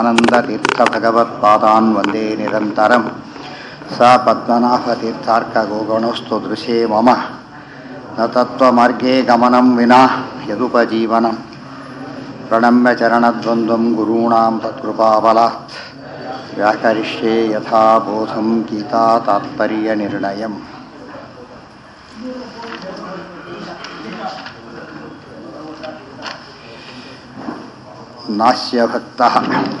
आनन्दतीर्थभगवत्पादान् वन्दे निरन्तरं स पद्मनाभतीर्थार्कगोगणोऽस्तु दृशे मम न तत्त्वमार्गे गमनं विना यदुपजीवनं प्रणम्य चरणद्वन्द्वं गुरूणां तत्कृपाबलात् व्याकरिष्ये यथा बोधं गीता तात्पर्यनिर्णयम् नास्य भक्तः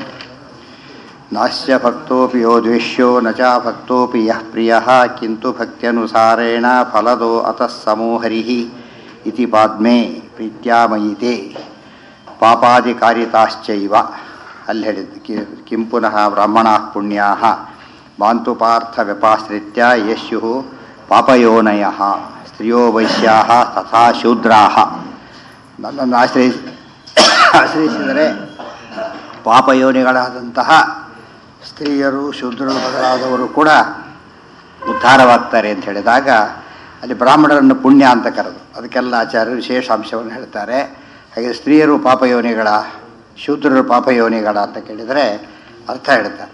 नास्य भक्तोऽपि यो द्वेष्यो न च भक्तोऽपि यः प्रियः किन्तु भक्त्यनुसारेण फलदो अतः समो हरिः इति पाद्मे ಪ್ರೀತ್ಯಾಮಯಿತೆ ಪಾಪಾದಿಕಾರಿತಾಶ್ಚೈವ ಅಲ್ಲಿ ಹೇಳಿದ್ದು ಕಿ ಕಿಂ ಪುನಃ ಬ್ರಾಹ್ಮಣಾಃ ಪುಣ್ಯಾಃ ಮಾಂತು ಪಾರ್ಥ ವ್ಯಪಾಶ್ರಿತ್ಯ ಯಶ್ಯು ಪಾಪಯೋನಯಃ ಸ್ತ್ರಿಯೋ ವೈಶ್ಯಾಃ ತಥಾ ಶೂದ್ರಾಃ ನನ್ನನ್ನು ಆಶ್ರಯಿಸಿ ಆಶ್ರಯಿಸಿದರೆ ಪಾಪಯೋನಿಗಳಾದಂತಹ ಸ್ತ್ರೀಯರು ಶೂದ್ರರು ಮೊದಲಾದವರು ಕೂಡ ಉದ್ಧಾರವಾಗ್ತಾರೆ ಅಂತ ಹೇಳಿದಾಗ ಅಲ್ಲಿ ಬ್ರಾಹ್ಮಣರನ್ನು ಪುಣ್ಯ ಅಂತ ಕರೆದು ಅದಕ್ಕೆಲ್ಲ ಆಚಾರ್ಯರು ವಿಶೇಷಾಂಶವನ್ನು ಹೇಳ್ತಾರೆ ಹಾಗೆ ಸ್ತ್ರೀಯರು ಪಾಪಯೋನಿಗಳ ಶೂದ್ರರು ಪಾಪಯೋನಿಗಳ ಅಂತ ಕೇಳಿದರೆ ಅರ್ಥ ಹೇಳ್ತಾರೆ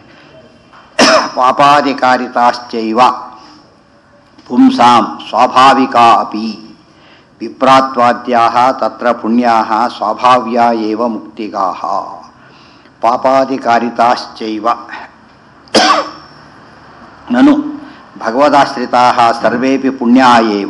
ಪಾಪಾಧಿಕಾರಿತಾಶ್ಚೈವ ಪುಂಸಾಂ ಸ್ವಾಭಾವಿಕಾ ಅಪಿ ವಿಪ್ರಾತ್ವಾದ್ಯಾ ತತ್ರ ಪುಣ್ಯಾ ಸ್ವಾಭಾವ್ಯ ಏವ ಮುಕ್ತಿಗಾ ಪಾಪಾಧಿಕಾರಿತಾಶ್ಚೈವ ನನು ಭಗವದಾಶ್ರಿತಾ ಸರ್ವೇಪಿ ಪುಣ್ಯಾ ಏವ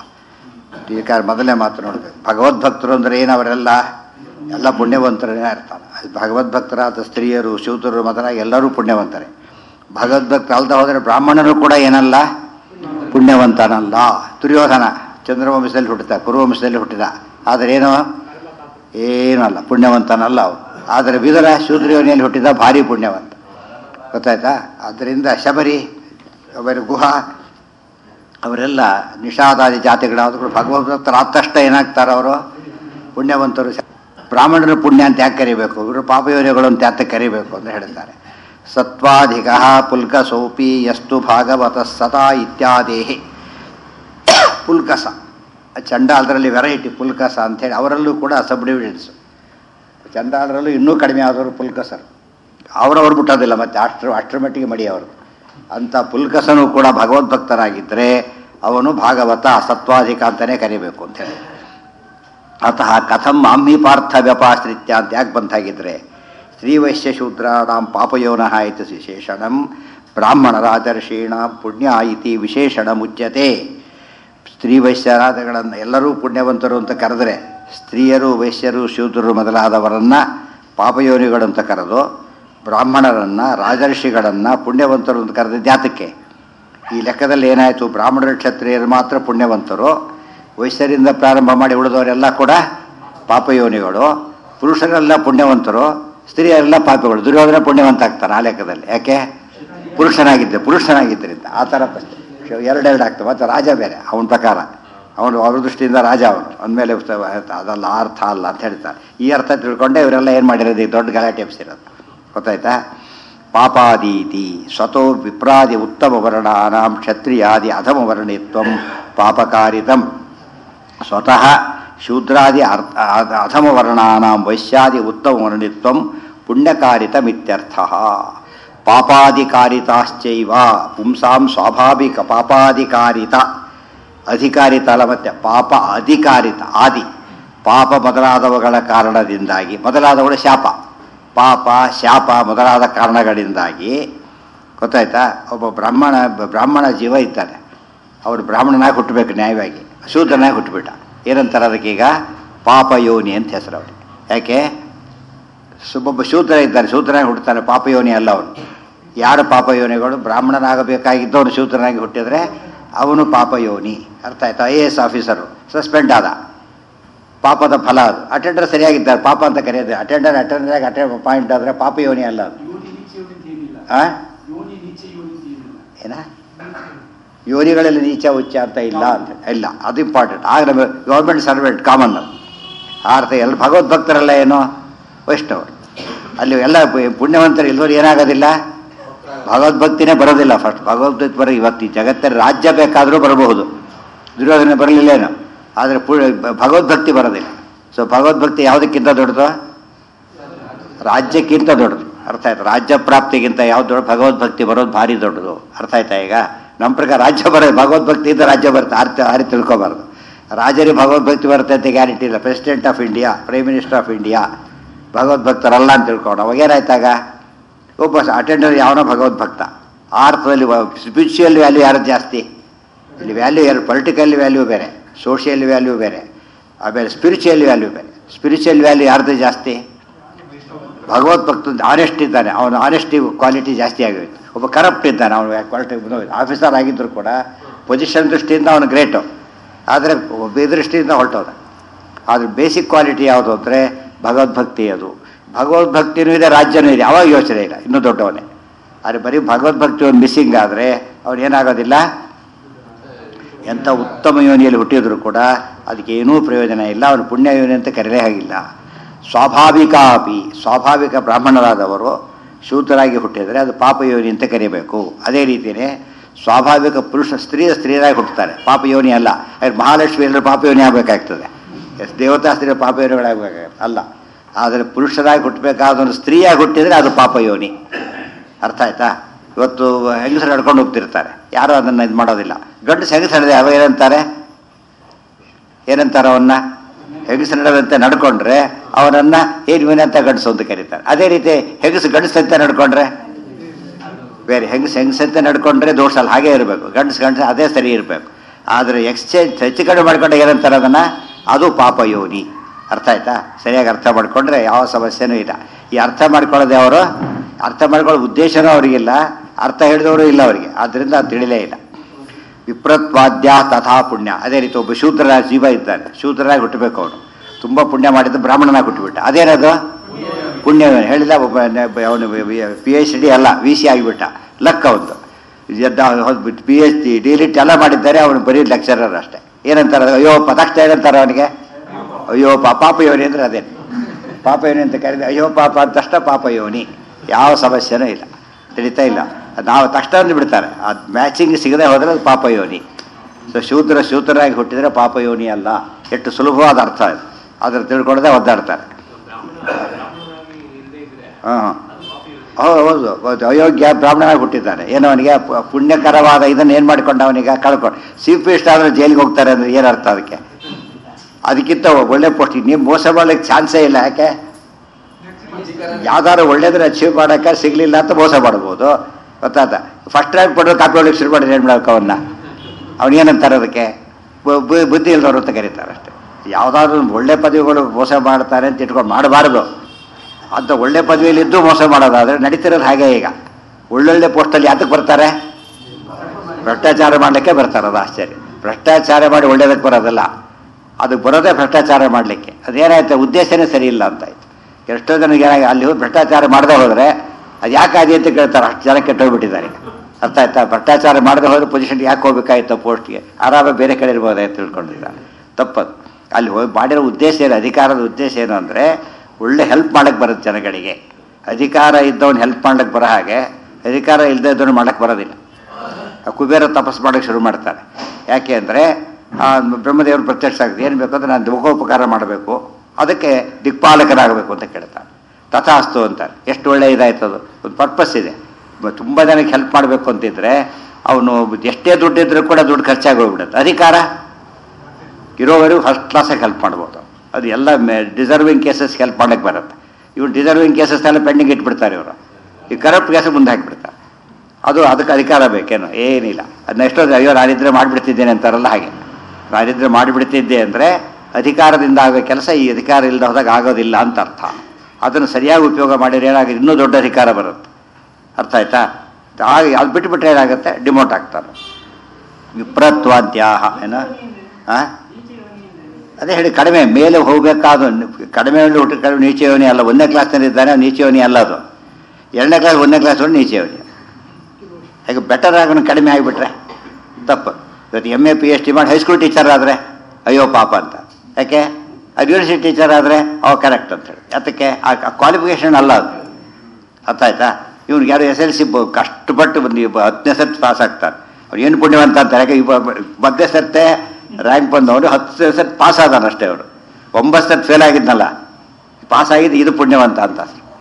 ಈಗ ಮೊದಲೇ ಮಾತು ನೋಡಬೇಕು ಭಗವದ್ಭಕ್ತರು ಅಂದರೆ ಏನು ಅವರೆಲ್ಲ ಎಲ್ಲ ಪುಣ್ಯವಂತರೇ ಇರ್ತಾರೆ ಭಗವದ್ಭಕ್ತರಾದ ಸ್ತ್ರೀಯರು ಶೂದ್ರರು ಮೊದಲಾಗಿ ಎಲ್ಲರೂ ಪುಣ್ಯವಂತರೇ ಭಗವದ್ಭಕ್ತ ಅಲ್ದ ಹೋದರೆ ಬ್ರಾಹ್ಮಣರು ಕೂಡ ಏನಲ್ಲ ಪುಣ್ಯವಂತನಲ್ಲ ದುರ್ಯೋಧನ ಚಂದ್ರವಂಶದಲ್ಲಿ ಹುಟ್ಟಿದ ಕುರುವಂಶದಲ್ಲಿ ಹುಟ್ಟಿದ ಆದರೆ ಏನು ಏನೂ ಅಲ್ಲ ಪುಣ್ಯವಂತನಲ್ಲ ಅವನು ಆದರೆ ವಿದರ ಶೂದ್ರಯೋನಿಯಲ್ಲಿ ಹುಟ್ಟಿದ ಭಾರಿ ಪುಣ್ಯವಂತ ಗೊತ್ತಾಯ್ತಾ ಆದ್ದರಿಂದ ಶಬರಿ ಅವರ ಗುಹ ಅವರೆಲ್ಲ ನಿಷಾದಾದಿ ಜಾತಿಗಳಾದರೂ ಭಗವದ್ಭಕ್ತರು ಆದ ತಕ್ಷಣ ಏನಾಗ್ತಾರೆ ಅವರು ಪುಣ್ಯವಂತರು ಬ್ರಾಹ್ಮಣರು ಪುಣ್ಯ ಅಂತ ಯಾಕೆ ಕರಿಬೇಕು ಇವರು ಪಾಪಯೋನಿಗಳು ಅಂತ ಯಾಕೆ ಕರಿಬೇಕು ಅಂತ ಹೇಳ್ತಾರೆ ಸತ್ವಾಧಿಕ ಪುಲ್ಕ ಸೋಪಿ ಎಷ್ಟು ಭಾಗವತ ಸತಾ ಇತ್ಯಾದೇಹಿ ಪುಲ್ಕಸ ಚಂಡಾಲರಲ್ಲಿ ವೆರೈಟಿ ಪುಲ್ಕಸ ಅಂಥೇಳಿ ಅವರಲ್ಲೂ ಕೂಡ ಸಬ್ ಡಿವಿಷನ್ಸು ಚಂಡಾಲರಲ್ಲೂ ಇನ್ನೂ ಕಡಿಮೆ ಆದವರು ಪುಲ್ಕಸರು ಅವರವ್ರು ಬಿಟ್ಟೋದಿಲ್ಲ ಮತ್ತು ಅಷ್ಟರ ಅಷ್ಟರ ಮಟ್ಟಿಗೆ ಮಡಿ ಅವರು ಅಂಥ ಪುಲ್ಕಸನು ಕೂಡ ಭಗವದ್ಭಕ್ತರಾಗಿದ್ದರೆ ಅವನು ಭಾಗವತ ಸತ್ವಾಧಿಕ ಅಂತಲೇ ಕರಿಬೇಕು ಅಂತ ಹೇಳಿ ಅತಃ ಕಥಂ ಮಾಮ್ಹಿ ಪಾರ್ಥ ವ್ಯಪಾಶ್ರಿತ್ಯ ಅಂತ ಯಾಕೆ ಬಂತಾಗಿದ್ರೆ ಸ್ತ್ರೀವೈಶ್ಯ ಶೂದ್ರಾಣಾಂ ಪಾಪಯೋನಃ ಇತಿ ವಿಶೇಷಣಂ ಬ್ರಾಹ್ಮಣರಾದರ್ಶೀಣ ಪುಣ್ಯ ಇತಿ ವಿಶೇಷಣ ಮುಚ್ಯತೆ ಸ್ತ್ರೀ ವೈಶ್ಯರಾದಗಳನ್ನು ಎಲ್ಲರೂ ಪುಣ್ಯವಂತರು ಅಂತ ಕರೆದರೆ ಸ್ತ್ರೀಯರು ವೈಶ್ಯರು ಶೂದ್ರರು ಮೊದಲಾದವರನ್ನು ಪಾಪಯೋನಿಗಳು ಅಂತ ಕರೆದು ಬ್ರಾಹ್ಮಣರನ್ನು ರಾಜರ್ಷಿಗಳನ್ನು ಪುಣ್ಯವಂತರು ಅಂತ ಕರೆದಿದ್ದು ಯಾತಕ್ಕೆ ಈ ಲೆಕ್ಕದಲ್ಲಿ ಏನಾಯಿತು ಬ್ರಾಹ್ಮಣರ ಕ್ಷತ್ರಿಯರು ಮಾತ್ರ ಪುಣ್ಯವಂತರು ವೈಶ್ಯರಿಂದ ಪ್ರಾರಂಭ ಮಾಡಿ ಉಳಿದವರೆಲ್ಲ ಕೂಡ ಪಾಪಯೋನಿಗಳು ಪುರುಷರೆಲ್ಲ ಪುಣ್ಯವಂತರು ಸ್ತ್ರೀಯರೆಲ್ಲ ಪಾಪಿಗಳು ದುರ್ಯೋಧನ ಪುಣ್ಯವಂತ ಆಗ್ತಾರೆ ಆ ಲೆಕ್ಕದಲ್ಲಿ ಯಾಕೆ ಪುರುಷನಾಗಿದ್ದೆ ಪುರುಷನಾಗಿದ್ದರಿಂದ ಆ ಥರ ಎರಡೆರಡು ಆಗ್ತವೆ ಮತ್ತು ರಾಜ ಬೇರೆ ಅವನ ಪ್ರಕಾರ ಅವನು ಅವ್ರ ದೃಷ್ಟಿಯಿಂದ ರಾಜ ಅವನು ಅಂದಮೇಲೆ ಅದಲ್ಲ ಅರ್ಥ ಅಲ್ಲ ಅಂತ ಹೇಳ್ತಾರೆ ಈ ಅರ್ಥ ತಿಳ್ಕೊಂಡೆ ಇವರೆಲ್ಲ ಏನು ಮಾಡಿರೋದು ಈ ದೊಡ್ಡ ಗಲಾಟೆ ಎಬ್ಸಿರೋದು ಗೊತ್ತಾಯ್ತಾ ಪಾಪಾದೀತಿ ಸ್ವತೋ ವಿಪ್ರಾದಿ ಉತ್ತಮ ವರ್ಣಾನಾಂ ಕ್ಷತ್ರಿಯಾದಿ ಅಧಮ ವರ್ಣಿತ್ವ ಪಾಪಕಾರಿತಂ ಸ್ವತಃ ಶೂದ್ರಾದಿ ಅರ್ಥ ಅಧಮ ವರ್ಣಾನಾಂ ವೈಶ್ಯಾದಿ ಉತ್ತಮ ವರ್ಣಿತ್ವ ಪುಣ್ಯಕಾರಿತಮಿತ್ಯರ್ಥ ಪಾಪಾಧಿಕಾರಿತಾಶ್ಚೈವ ಪುಂಸಾಂ ಸ್ವಾಭಾವಿಕ ಪಾಪಾಧಿಕಾರಿತ ಅಧಿಕಾರಿತ ಅಲ್ಲ ಮತ್ತೆ ಪಾಪ ಅಧಿಕಾರಿತ ಆದಿ ಪಾಪ ಮೊದಲಾದವುಗಳ ಕಾರಣದಿಂದಾಗಿ ಮೊದಲಾದವುಗಳ ಶಾಪ ಪಾಪ ಶಾಪ ಮೊದಲಾದ ಕಾರಣಗಳಿಂದಾಗಿ ಗೊತ್ತಾಯ್ತಾ ಒಬ್ಬ ಬ್ರಾಹ್ಮಣ ಬ್ರಾಹ್ಮಣ ಜೀವ ಇದ್ದಾನೆ ಅವರು ಬ್ರಾಹ್ಮಣನಾಗಿ ಹುಟ್ಟಬೇಕು ನ್ಯಾಯವಾಗಿ ಶೂದ್ರನಾಗಿ ಹುಟ್ಟುಬಿಟ್ಟ ಏನಂತಾರೆ ಅದಕ್ಕೀಗ ಪಾಪಯೋನಿ ಅಂತ ಹೆಸರು ಅವರಿಗೆ ಯಾಕೆ ಒಬ್ಬ ಶೂದ್ರ ಇದ್ದಾನೆ ಶೂದ್ರನಾಗಿ ಹುಟ್ಟುತ್ತಾನೆ ಪಾಪಯೋನಿ ಅಲ್ಲ ಅವನು ಯಾರು ಪಾಪಯೋನಿಗಳು ಬ್ರಾಹ್ಮಣನಾಗಬೇಕಾಗಿದ್ದವನು ಶೂದ್ರನಾಗಿ ಹುಟ್ಟಿದರೆ ಅವನು ಪಾಪಯೋನಿ ಅರ್ಥ ಆಯ್ತಾ I A S officer suspend ಆದ ಪಾಪದ ಫಲ ಅದು ಅಟೆಂಡರ್ ಸರಿಯಾಗಿದ್ದಾರೆ ಪಾಪ ಅಂತ ಕರೆಯೋದು ಅಟೆಂಡರ್ ಅಟೆಂಡರ್ ಅಟೆಂಡ್ ಪಾಯಿಂಟ್ ಆದರೆ ಪಾಪಯೋನಿ ಅಲ್ಲ ಅದು ಏನ ಯೋನಿಗಳಲ್ಲಿ ನೀಚ ಉಚ್ಚ ಅಂತ ಇಲ್ಲ ಅಂತ ಇಲ್ಲ ಅದು ಇಂಪಾರ್ಟೆಂಟ್ ಆಗ ನಮಗೆ ಗೌರ್ಮೆಂಟ್ ಸರ್ವೆಂಟ್ ಕಾಮನ್ ಅದು ಆ ಅರ್ಥ ಎಲ್ಲ ಭಗವದ್ಭಕ್ತರೆಲ್ಲ ಏನು ವೈಷ್ಣವರು ಅಲ್ಲಿ ಎಲ್ಲ ಪುಣ್ಯವಂತರು ಎಲ್ಲರೂ ಏನಾಗೋದಿಲ್ಲ ಭಗವದ್ಭಕ್ತಿನೇ ಬರೋದಿಲ್ಲ ಫಸ್ಟ್ ಭಗವದ್ಭಕ್ತಿ ಬರೋ ಇವತ್ತು ಈ ಜಗತ್ತಲ್ಲಿ ರಾಜ್ಯ ಬೇಕಾದರೂ ಬರಬಹುದು ದುರ್ಯೋಧನೆ ಬರಲಿಲ್ಲೇನು ಆದರೆ ಪು ಭಗವದ್ಭಕ್ತಿ ಬರೋದಿಲ್ಲ ಸೊ ಭಗವದ್ಭಕ್ತಿ ಯಾವುದಕ್ಕಿಂತ ದೊಡ್ಡದು ರಾಜ್ಯಕ್ಕಿಂತ ದೊಡ್ಡದು ಅರ್ಥ ಆಯ್ತು ರಾಜ್ಯ ಪ್ರಾಪ್ತಿಗಿಂತ ಯಾವ್ದು ದೊಡ್ಡ ಭಗವದ್ಭಕ್ತಿ ಬರೋದು ಭಾರಿ ದೊಡ್ಡದು ಅರ್ಥ ಆಯ್ತಾ ಈಗ ನಮ್ಮ ಪ್ರಕಾರ ರಾಜ್ಯ ಬರೋದು ಭಗವದ್ಭಕ್ತಿಯಿಂದ ರಾಜ್ಯ ಬರುತ್ತೆ ಅರ್ಥ ಹಾರಿ ತಿಳ್ಕೊಬಾರ್ದು ರಾಜರಿಗೆ ಭಗವದ್ಭಕ್ತಿ ಬರುತ್ತೆ ಅಂತ ಗ್ಯಾರಂಟಿ ಇಲ್ಲ president of India prime minister of India ಭಗವದ್ಭಕ್ತರಲ್ಲ ಅಂತ ತಿಳ್ಕೊಂಡು ಅವಾಗ ಏನಾಯ್ತಾಗ ಒಬ್ಬ ಅಟೆಂಡರ್ ಯಾವನೋ ಭಗವದ್ಭಕ್ತ ಆ ಅರ್ಥದಲ್ಲಿ ಸ್ಪಿರಿಚುವಲ್ ವ್ಯಾಲ್ಯೂ ಯಾರು ಜಾಸ್ತಿ ಇಲ್ಲಿ ವ್ಯಾಲ್ಯೂ ಯಾರು ಪೊಲಿಟಿಕಲ್ ವ್ಯಾಲ್ಯೂ ಬೇರೆ ಸೋಷಿಯಲ್ ವ್ಯಾಲ್ಯೂ ಬೇರೆ ಆಮೇಲೆ ಸ್ಪಿರಿಚುವಲ್ ವ್ಯಾಲ್ಯೂ ಬೇರೆ ಸ್ಪಿರಿಚುವಲ್ ವ್ಯಾಲ್ಯೂ ಯಾರ್ದು ಜಾಸ್ತಿ ಭಗವದ್ಭಕ್ತ ಆನೆಸ್ಟ್ ಇದ್ದಾನೆ ಅವನ ಆನೆಸ್ಟಿ ಕ್ವಾಲಿಟಿ ಜಾಸ್ತಿ ಆಗೋಯ್ತು ಒಬ್ಬ ಕರಪ್ಟ್ ಇದ್ದಾನೆ ಅವನು ಕ್ವಾಲಿಟಿ ಆಫೀಸರ್ ಆಗಿದ್ದರೂ ಕೂಡ ಪೊಸಿಷನ್ ದೃಷ್ಟಿಯಿಂದ ಅವನು ಗ್ರೇಟು ಆದರೆ ಒಬ್ಬ ದೃಷ್ಟಿಯಿಂದ ಹೊರಟೋದ ಆದರೆ ಬೇಸಿಕ್ ಕ್ವಾಲಿಟಿ ಯಾವುದು ಅಂದರೆ ಭಗವದ್ಭಕ್ತಿ ಅದು ಭಗವದ್ಭಕ್ತಿನೂ ಇದೆ ರಾಜ್ಯನೂ ಇದೆ ಅವಾಗ ಯೋಚನೆ ಇಲ್ಲ ಇನ್ನೂ ದೊಡ್ಡವನೇ ಆದರೆ ಬರೀ ಭಗವದ್ಭಕ್ತಿ ಒಂದು ಮಿಸ್ಸಿಂಗ್ ಆದರೆ ಅವನು ಏನಾಗೋದಿಲ್ಲ ಎಂಥ ಉತ್ತಮ ಯೋನಿಯಲ್ಲಿ ಹುಟ್ಟಿದ್ರು ಕೂಡ ಅದಕ್ಕೆ ಏನೂ ಪ್ರಯೋಜನ ಇಲ್ಲ ಅವನು ಪುಣ್ಯ ಯೋನಿ ಅಂತ ಕರೆಯಲೇ ಆಗಿಲ್ಲ ಸ್ವಾಭಾವಿಕ ಅಪಿ ಸ್ವಾಭಾವಿಕ ಬ್ರಾಹ್ಮಣರಾದವರು ಶೂದ್ರರಾಗಿ ಹುಟ್ಟಿದರೆ ಅದು ಪಾಪ ಯೋನಿ ಅಂತ ಕರಿಬೇಕು ಅದೇ ರೀತಿಯೇ ಸ್ವಾಭಾವಿಕ ಪುರುಷ ಸ್ತ್ರೀ ಸ್ತ್ರೀಯರಾಗಿ ಹುಟ್ಟುತ್ತಾರೆ ಪಾಪ ಯೋನಿ ಅಲ್ಲ ಹಾಗೆ ಮಹಾಲಕ್ಷ್ಮಿ ಎಲ್ಲರೂ ಪಾಪ ಯೋನಿ ಆಗಬೇಕಾಗ್ತದೆ ದೇವತಾ ಸ್ತ್ರೀ ಪಾಪ ಯೋನಿಗಳಾಗಬೇಕಾಗ್ತದೆ ಅಲ್ಲ ಆದರೆ ಪುರುಷರಾಗಿ ಹುಟ್ಟಬೇಕಾದ ಒಂದು ಸ್ತ್ರೀಯಾಗಿ ಹುಟ್ಟಿದರೆ ಅದು ಪಾಪ ಯೋನಿ ಅರ್ಥ ಆಯ್ತಾ ಇವತ್ತು ಹೆಂಗಸರು ನಡ್ಕೊಂಡು ಹೋಗ್ತಿರ್ತಾರೆ ಯಾರೂ ಅದನ್ನು ಇದು ಮಾಡೋದಿಲ್ಲ ಗಂಡಸು ಹೆಂಗಸು ನಡೆದೆ ಅವ ಏನಂತಾರೆ ಏನಂತಾರೆ ಅವನ್ನ ಹೆಂಗಸು ನಡೆದಂತೆ ನಡ್ಕೊಂಡ್ರೆ ಅವನನ್ನ ಏನು ಅಂತ ಗಂಡಸು ಅಂತ ಕರೀತಾರೆ ಅದೇ ರೀತಿ ಹೆಂಗಸು ಗಂಡಸಂತೆ ನಡ್ಕೊಂಡ್ರೆ ಬೇರೆ ಹೆಂಗಸು ಹೆಂಗಸಂತೆ ನಡ್ಕೊಂಡ್ರೆ ದೋಷ ಅಲ್ಲ ಹಾಗೇ ಇರಬೇಕು ಗಂಡಸು ಗಂಡಸು ಅದೇ ಸರಿ ಇರಬೇಕು ಆದರೆ ಎಕ್ಸ್ಚೇಂಜ್ ಹೆಚ್ಚು ಕಡಿಮೆ ಮಾಡ್ಕೊಂಡೆ ಏನಂತಾರೆ ಅದನ್ನು ಅದು ಪಾಪ ಯೋನಿ ಅರ್ಥ ಆಯ್ತಾ ಸರಿಯಾಗಿ ಅರ್ಥ ಮಾಡ್ಕೊಂಡ್ರೆ ಯಾವ ಸಮಸ್ಯೆನೂ ಇಲ್ಲ ಈ ಅರ್ಥ ಮಾಡ್ಕೊಳ್ಳೋದೇ ಅವರು ಅರ್ಥ ಮಾಡ್ಕೊಳ್ಳೋ ಉದ್ದೇಶನೂ ಅವರಿಗಿಲ್ಲ ಅರ್ಥ ಹೇಳಿದವರು ಇಲ್ಲ ಅವರಿಗೆ ಆದ್ದರಿಂದ ಅದು ತಿಳಿಲೇ ಇಲ್ಲ ವಿಪ್ರತ್ವಾದ್ಯ ತಥಾ ಪುಣ್ಯ ಅದೇ ರೀತಿ ಒಬ್ಬ ಶೂದ್ರರಾಗ ಜೀವ ಇದ್ದಾನೆ ಶೂದ್ರರಾಗಿ ಹುಟ್ಟಬೇಕು ಅವನು ತುಂಬ ಪುಣ್ಯ ಮಾಡಿದ್ದು ಬ್ರಾಹ್ಮಣನಾಗಿ ಹುಟ್ಟುಬಿಟ್ಟ ಅದೇನದು ಪುಣ್ಯ ಹೇಳಿದ ಒಬ್ಬ ಅವನು ಪಿ ಎಚ್ ಡಿ ಅಲ್ಲ ವಿ ಸಿ ಆಗಿಬಿಟ್ಟ ಲಕ್ ಅವನು ಪಿ ಎಚ್ ಡಿ ಡಿಲಿಟ್ ಎಲ್ಲ ಮಾಡಿದ್ದಾರೆ ಅವನು ಬರೀ ಲೆಕ್ಚರರ್ ಅಷ್ಟೇ ಏನಂತಾರೆ ಅಯ್ಯೋ ಪದಾಕ್ಷ ಏನಂತಾರೆ ಅವನಿಗೆ ಅಯ್ಯೋ ಪಾ- ಪಾಪ ಯೋನಿ ಅಂದರೆ ಅದೇ ಪಾಪ ಯೋನಿ ಅಂತ ಕರೆದ ಅಯ್ಯೋ ಪಾಪ ಅಂತಷ್ಟ ಪಾಪ ಯೋನಿ ಯಾವ ಸಮಸ್ಯೆನೂ ಇಲ್ಲ ತಿಳಿತಾ ಇಲ್ಲ ನಾವು ತಕ್ಷಣ ಅಂದು ಬಿಡ್ತಾರೆ ಅದು ಮ್ಯಾಚಿಂಗ್ ಸಿಗದೆ ಹೋದರೆ ಅದು ಪಾಪ ಯೋನಿ ಸೊ ಶೂದ್ರ ಶೂದ್ರರಾಗಿ ಹುಟ್ಟಿದರೆ ಪಾಪ ಯೋನಿ ಅಲ್ಲ ಎಷ್ಟು ಸುಲಭವಾದ ಅರ್ಥ ಇದು ಅದರ ತಿಳ್ಕೊಳ್ಳದೆ ಒದ್ದಾಡ್ತಾರೆ ಹಾಂ ಹೌದು ಹೌದು ಹೌದು ಅಯೋಗ್ಯ ಬ್ರಾಹ್ಮಣನಾಗಿ ಹುಟ್ಟಿದ್ದಾನೆ ಏನೋ ಅವನಿಗೆ ಪು- ಪುಣ್ಯಕರವಾದ ಇದನ್ನು ಏನು ಮಾಡಿಕೊಂಡ ಅವನಿಗೆ ಕಳ್ಕೊಂಡು ಚೀಫ್ ಮಿನಿಸ್ಟರ್ ಆದರೆ ಜೈಲಿಗೆ ಹೋಗ್ತಾರೆ ಅಂದರೆ ಏನು ಅರ್ಥ ಅದಕ್ಕೆ ಅದಕ್ಕಿಂತ ಒಳ್ಳೆ ಪೋಸ್ಟ್ ನೀವು ಮೋಸ ಮಾಡ್ಲಿಕ್ಕೆ ಚಾನ್ಸೇ ಇಲ್ಲ ಯಾಕೆ ಯಾವ್ದಾದ್ರು ಒಳ್ಳೇದ್ರೆ ಅಚೀವ್ ಮಾಡೋಕ್ಕೆ ಸಿಗಲಿಲ್ಲ ಅಂತ ಮೋಸ ಮಾಡ್ಬೋದು ಗೊತ್ತಾತ ಫಸ್ಟ್ ರ್ಯಾಂಕ್ ಪಡೆದು ಕಾಪಿ ಹೊಡ್ಲಿಕ್ಕೆ ಶುರು ಮಾಡಿದ್ರೆ ಏನು ಮಾಡೋಕೆ ಅವನ್ನ ಅವನೇನಂತಾರೆ ಅದಕ್ಕೆ ಬು- ಬು- ಬುದ್ಧಿ ಇಲ್ದವ್ರು ಅಂತ ಕರೀತಾರೆ ಅಷ್ಟೇ ಯಾವುದಾದ್ರು ಒಳ್ಳೆ ಪದವಿಗಳು ಮೋಸ ಮಾಡ್ತಾರೆ ಅಂತ ಇಟ್ಕೊಂಡು ಮಾಡಬಾರ್ದು ಅಂತ ಒಳ್ಳೆ ಪದವಿಯಲ್ಲಿದ್ದು ಮೋಸ ಮಾಡೋದಾದ್ರೆ ನಡೀತಿರೋದು ಹಾಗೆ ಈಗ ಒಳ್ಳೊಳ್ಳೆ ಪೋಸ್ಟಲ್ಲಿ ಯಾತಕ್ಕೆ ಬರ್ತಾರೆ ಭ್ರಷ್ಟಾಚಾರ ಮಾಡಲಿಕ್ಕೆ ಬರ್ತಾರೆ ಅದು ಆಶ್ಚರ್ಯ ಭ್ರಷ್ಟಾಚಾರ ಮಾಡಿ ಒಳ್ಳೇದಕ್ಕೆ ಬರೋದಲ್ಲ ಅದಕ್ಕೆ ಬರೋದೇ ಭ್ರಷ್ಟಾಚಾರ ಮಾಡಲಿಕ್ಕೆ ಅದೇನಾಯ್ತು ಉದ್ದೇಶನೇ ಸರಿ ಇಲ್ಲ ಅಂತ ಆಯ್ತು ಎಷ್ಟೋ ಜನಕ್ಕೆ ಏನಾಗಿ ಅಲ್ಲಿ ಹೋಗಿ ಭ್ರಷ್ಟಾಚಾರ ಮಾಡದೆ ಹೋದರೆ ಅದು ಯಾಕೆ ಆದಿ ಅಂತ ಕೇಳ್ತಾರೆ ಅಷ್ಟು ಜನ ಕೆಟ್ಟೋಗ್ಬಿಟ್ಟಿದ್ದಾರೆ ಈಗ ಅರ್ಥ ಆಯ್ತಾ ಭ್ರಷ್ಟಾಚಾರ ಮಾಡದೆ ಹೋದ್ರೆ ಪೊಸಿಷನ್ ಯಾಕೆ ಹೋಗ್ಬೇಕಾಯ್ತು ಪೋಸ್ಟ್ಗೆ ಆರಾಮಾಗಿ ಬೇರೆ ಕಡೆ ಇರ್ಬೋದಾಯ್ತು ತಿಳ್ಕೊಂಡಿದ್ದಾರೆ ತಪ್ಪದು ಅಲ್ಲಿ ಹೋಗಿ ಮಾಡಿರೋ ಉದ್ದೇಶ ಏನು ಅಧಿಕಾರದ ಉದ್ದೇಶ ಏನು ಅಂದರೆ ಒಳ್ಳೆ ಹೆಲ್ಪ್ ಮಾಡಕ್ಕೆ ಬರುತ್ತೆ ಜನಗಳಿಗೆ ಅಧಿಕಾರ ಇದ್ದವನು ಹೆಲ್ಪ್ ಮಾಡ್ಲಿಕ್ಕೆ ಬರೋ ಹಾಗೆ ಅಧಿಕಾರ ಇಲ್ಲದೆ ಇದ್ದವನು ಮಾಡಕ್ಕೆ ಬರೋದಿಲ್ಲ ಆ ಕುಬೇರ ತಪಸ್ ಮಾಡೋಕ್ಕೆ ಶುರು ಮಾಡ್ತಾರೆ ಯಾಕೆ ಅಂದರೆ ಬ್ರಹ್ಮದೇವರು ಪ್ರತ್ಯಕ್ಷ ಆಗುತ್ತೆ ಏನು ಬೇಕು ಅಂದರೆ ನಾನು ಲೋಕೋಪಕಾರ ಮಾಡಬೇಕು ಅದಕ್ಕೆ ದಿಕ್ಪಾಲಕರಾಗಬೇಕು ಅಂತ ಕೇಳ್ತಾನೆ ತಥಾಸ್ತು ಅಂತಾರೆ ಎಷ್ಟು ಒಳ್ಳೆ ಇದಾಯ್ತು ಅದು ಒಂದು ಪರ್ಪಸ್ ಇದೆ ತುಂಬ ಜನಕ್ಕೆ ಹೆಲ್ಪ್ ಮಾಡಬೇಕು ಅಂತಿದ್ರೆ ಅವನು ಎಷ್ಟೇ ದುಡ್ಡಿದ್ರೂ ಕೂಡ ದುಡ್ಡು ಖರ್ಚಾಗಿ ಹೋಗ್ಬಿಡುತ್ತೆ ಅಧಿಕಾರ ಇರೋವರೆಗೂ ಫಸ್ಟ್ ಕ್ಲಾಸಾಗಿ ಹೆಲ್ಪ್ ಮಾಡ್ಬೋದು ಅದು ಎಲ್ಲ ಡಿಸರ್ವಿಂಗ್ ಕೇಸಸ್ಗೆ ಹೆಲ್ಪ್ ಮಾಡಕ್ಕೆ ಬರುತ್ತೆ ಇವ್ರು ಡಿಸರ್ವಿಂಗ್ ಕೇಸಸ್ನೆಲ್ಲ ಪೆಂಡಿಂಗ್ ಇಟ್ಬಿಡ್ತಾರೆ ಇವರು ಈ ಕರಪ್ಟ್ ಕೇಸ್ ಮುಂದೆ ಹಾಕಿಬಿಡ್ತಾರೆ ಅದು ಅದಕ್ಕೆ ಅಧಿಕಾರ ಬೇಕೇನು ಏನಿಲ್ಲ ಅದನ್ನ ಎಷ್ಟೋ ಅಯ್ಯೋ ನಾನಿದ್ರೆ ಮಾಡಿಬಿಡ್ತಿದ್ದೇನೆ ಅಂತಾರಲ್ಲ ಹಾಗೆ ನಾನಿದ್ರೆ ಮಾಡಿಬಿಡ್ತಿದ್ದೆ ಅಂದರೆ ಅಧಿಕಾರದಿಂದ ಆಗೋ ಕೆಲಸ ಈ ಅಧಿಕಾರ ಇಲ್ಲದ ಹೋದಾಗ ಆಗೋದಿಲ್ಲ ಅಂತ ಅರ್ಥ ಅದನ್ನು ಸರಿಯಾಗಿ ಉಪಯೋಗ ಮಾಡಿದ್ರೆ ಏನಾಗುತ್ತೆ ಇನ್ನೂ ದೊಡ್ಡ ಅಧಿಕಾರ ಬರುತ್ತೆ ಅರ್ಥ ಆಯ್ತಾ ಆಗ ಅದು ಬಿಟ್ಟುಬಿಟ್ರೆ ಏನಾಗುತ್ತೆ ಡಿಮೋಟ್ ಆಗ್ತಾರೆ ವಿಪ್ರತ್ವಾದ್ಯಾಹ ಏನ ಹಾಂ ಅದೇ ಹೇಳಿ ಕಡಿಮೆ ಮೇಲೆ ಹೋಗಬೇಕಾದ ಕಡಿಮೆ ಹುಟ್ಟು ಕಡಿಮೆ ನೀಚೆಯವನಿ ಅಲ್ಲ ಒಂದನೇ ಕ್ಲಾಸ್ನಲ್ಲಿ ಇದ್ದಾನೆ ನೀಚೆಯವನಿ ಅಲ್ಲ ಅದು ಎರಡನೇ ಕ್ಲಾಸ್ ಒಂದನೇ ಕ್ಲಾಸ್ ಒಳಗೆ ನೀಚೆಯವನಿ ಹಾಗೆ ಬೆಟರ್ ಆಗೋನು ಕಡಿಮೆ ಆಗಿಬಿಟ್ರೆ ತಪ್ಪು ಇವತ್ತು M A P H D ಮಾಡಿ ಹೈಸ್ಕೂಲ್ ಟೀಚರ್ ಆದರೆ ಅಯ್ಯೋ ಪಾಪ ಅಂತ ಯಾಕೆ ಅದು ಯೂನಿವರ್ಸಿಟಿ ಟೀಚರ್ ಆದರೆ ಅವ ಕರೆಕ್ಟ್ ಅಂತೇಳಿ ಅದಕ್ಕೆ ಆ ಕ್ವಾಲಿಫಿಕೇಷನ್ ಅಲ್ಲ ಅದು ಅರ್ಥ ಆಯ್ತಾ ಇವ್ನಿಗೆ ಯಾರು ಎಸ್ ಎಲ್ ಸಿ ಕಷ್ಟಪಟ್ಟು ಬಂದು ಇಬ್ಬ ಹತ್ತನೇ ಸರ್ತಿ ಪಾಸ್ ಆಗ್ತಾರೆ ಅವ್ರು ಏನು ಪುಣ್ಯವಂತ ಅಂತಾರೆ ಯಾಕೆ ಇಬ್ಬ ಮಧ್ಯೆ ಸರ್ತೆ ರ್ಯಾಂಕ್ ಬಂದವನು ಹತ್ತು ಸರ್ತಿ ಪಾಸ್ ಆದಾನ ಅಷ್ಟೇ ಅವರು ಒಂಬತ್ತು ಸರ್ತಿ ಫೇಲ್ ಆಗಿದ್ನಲ್ಲ ಪಾಸ್ ಆಗಿದ್ದು ಇದು ಪುಣ್ಯವಂತ ಅಂತ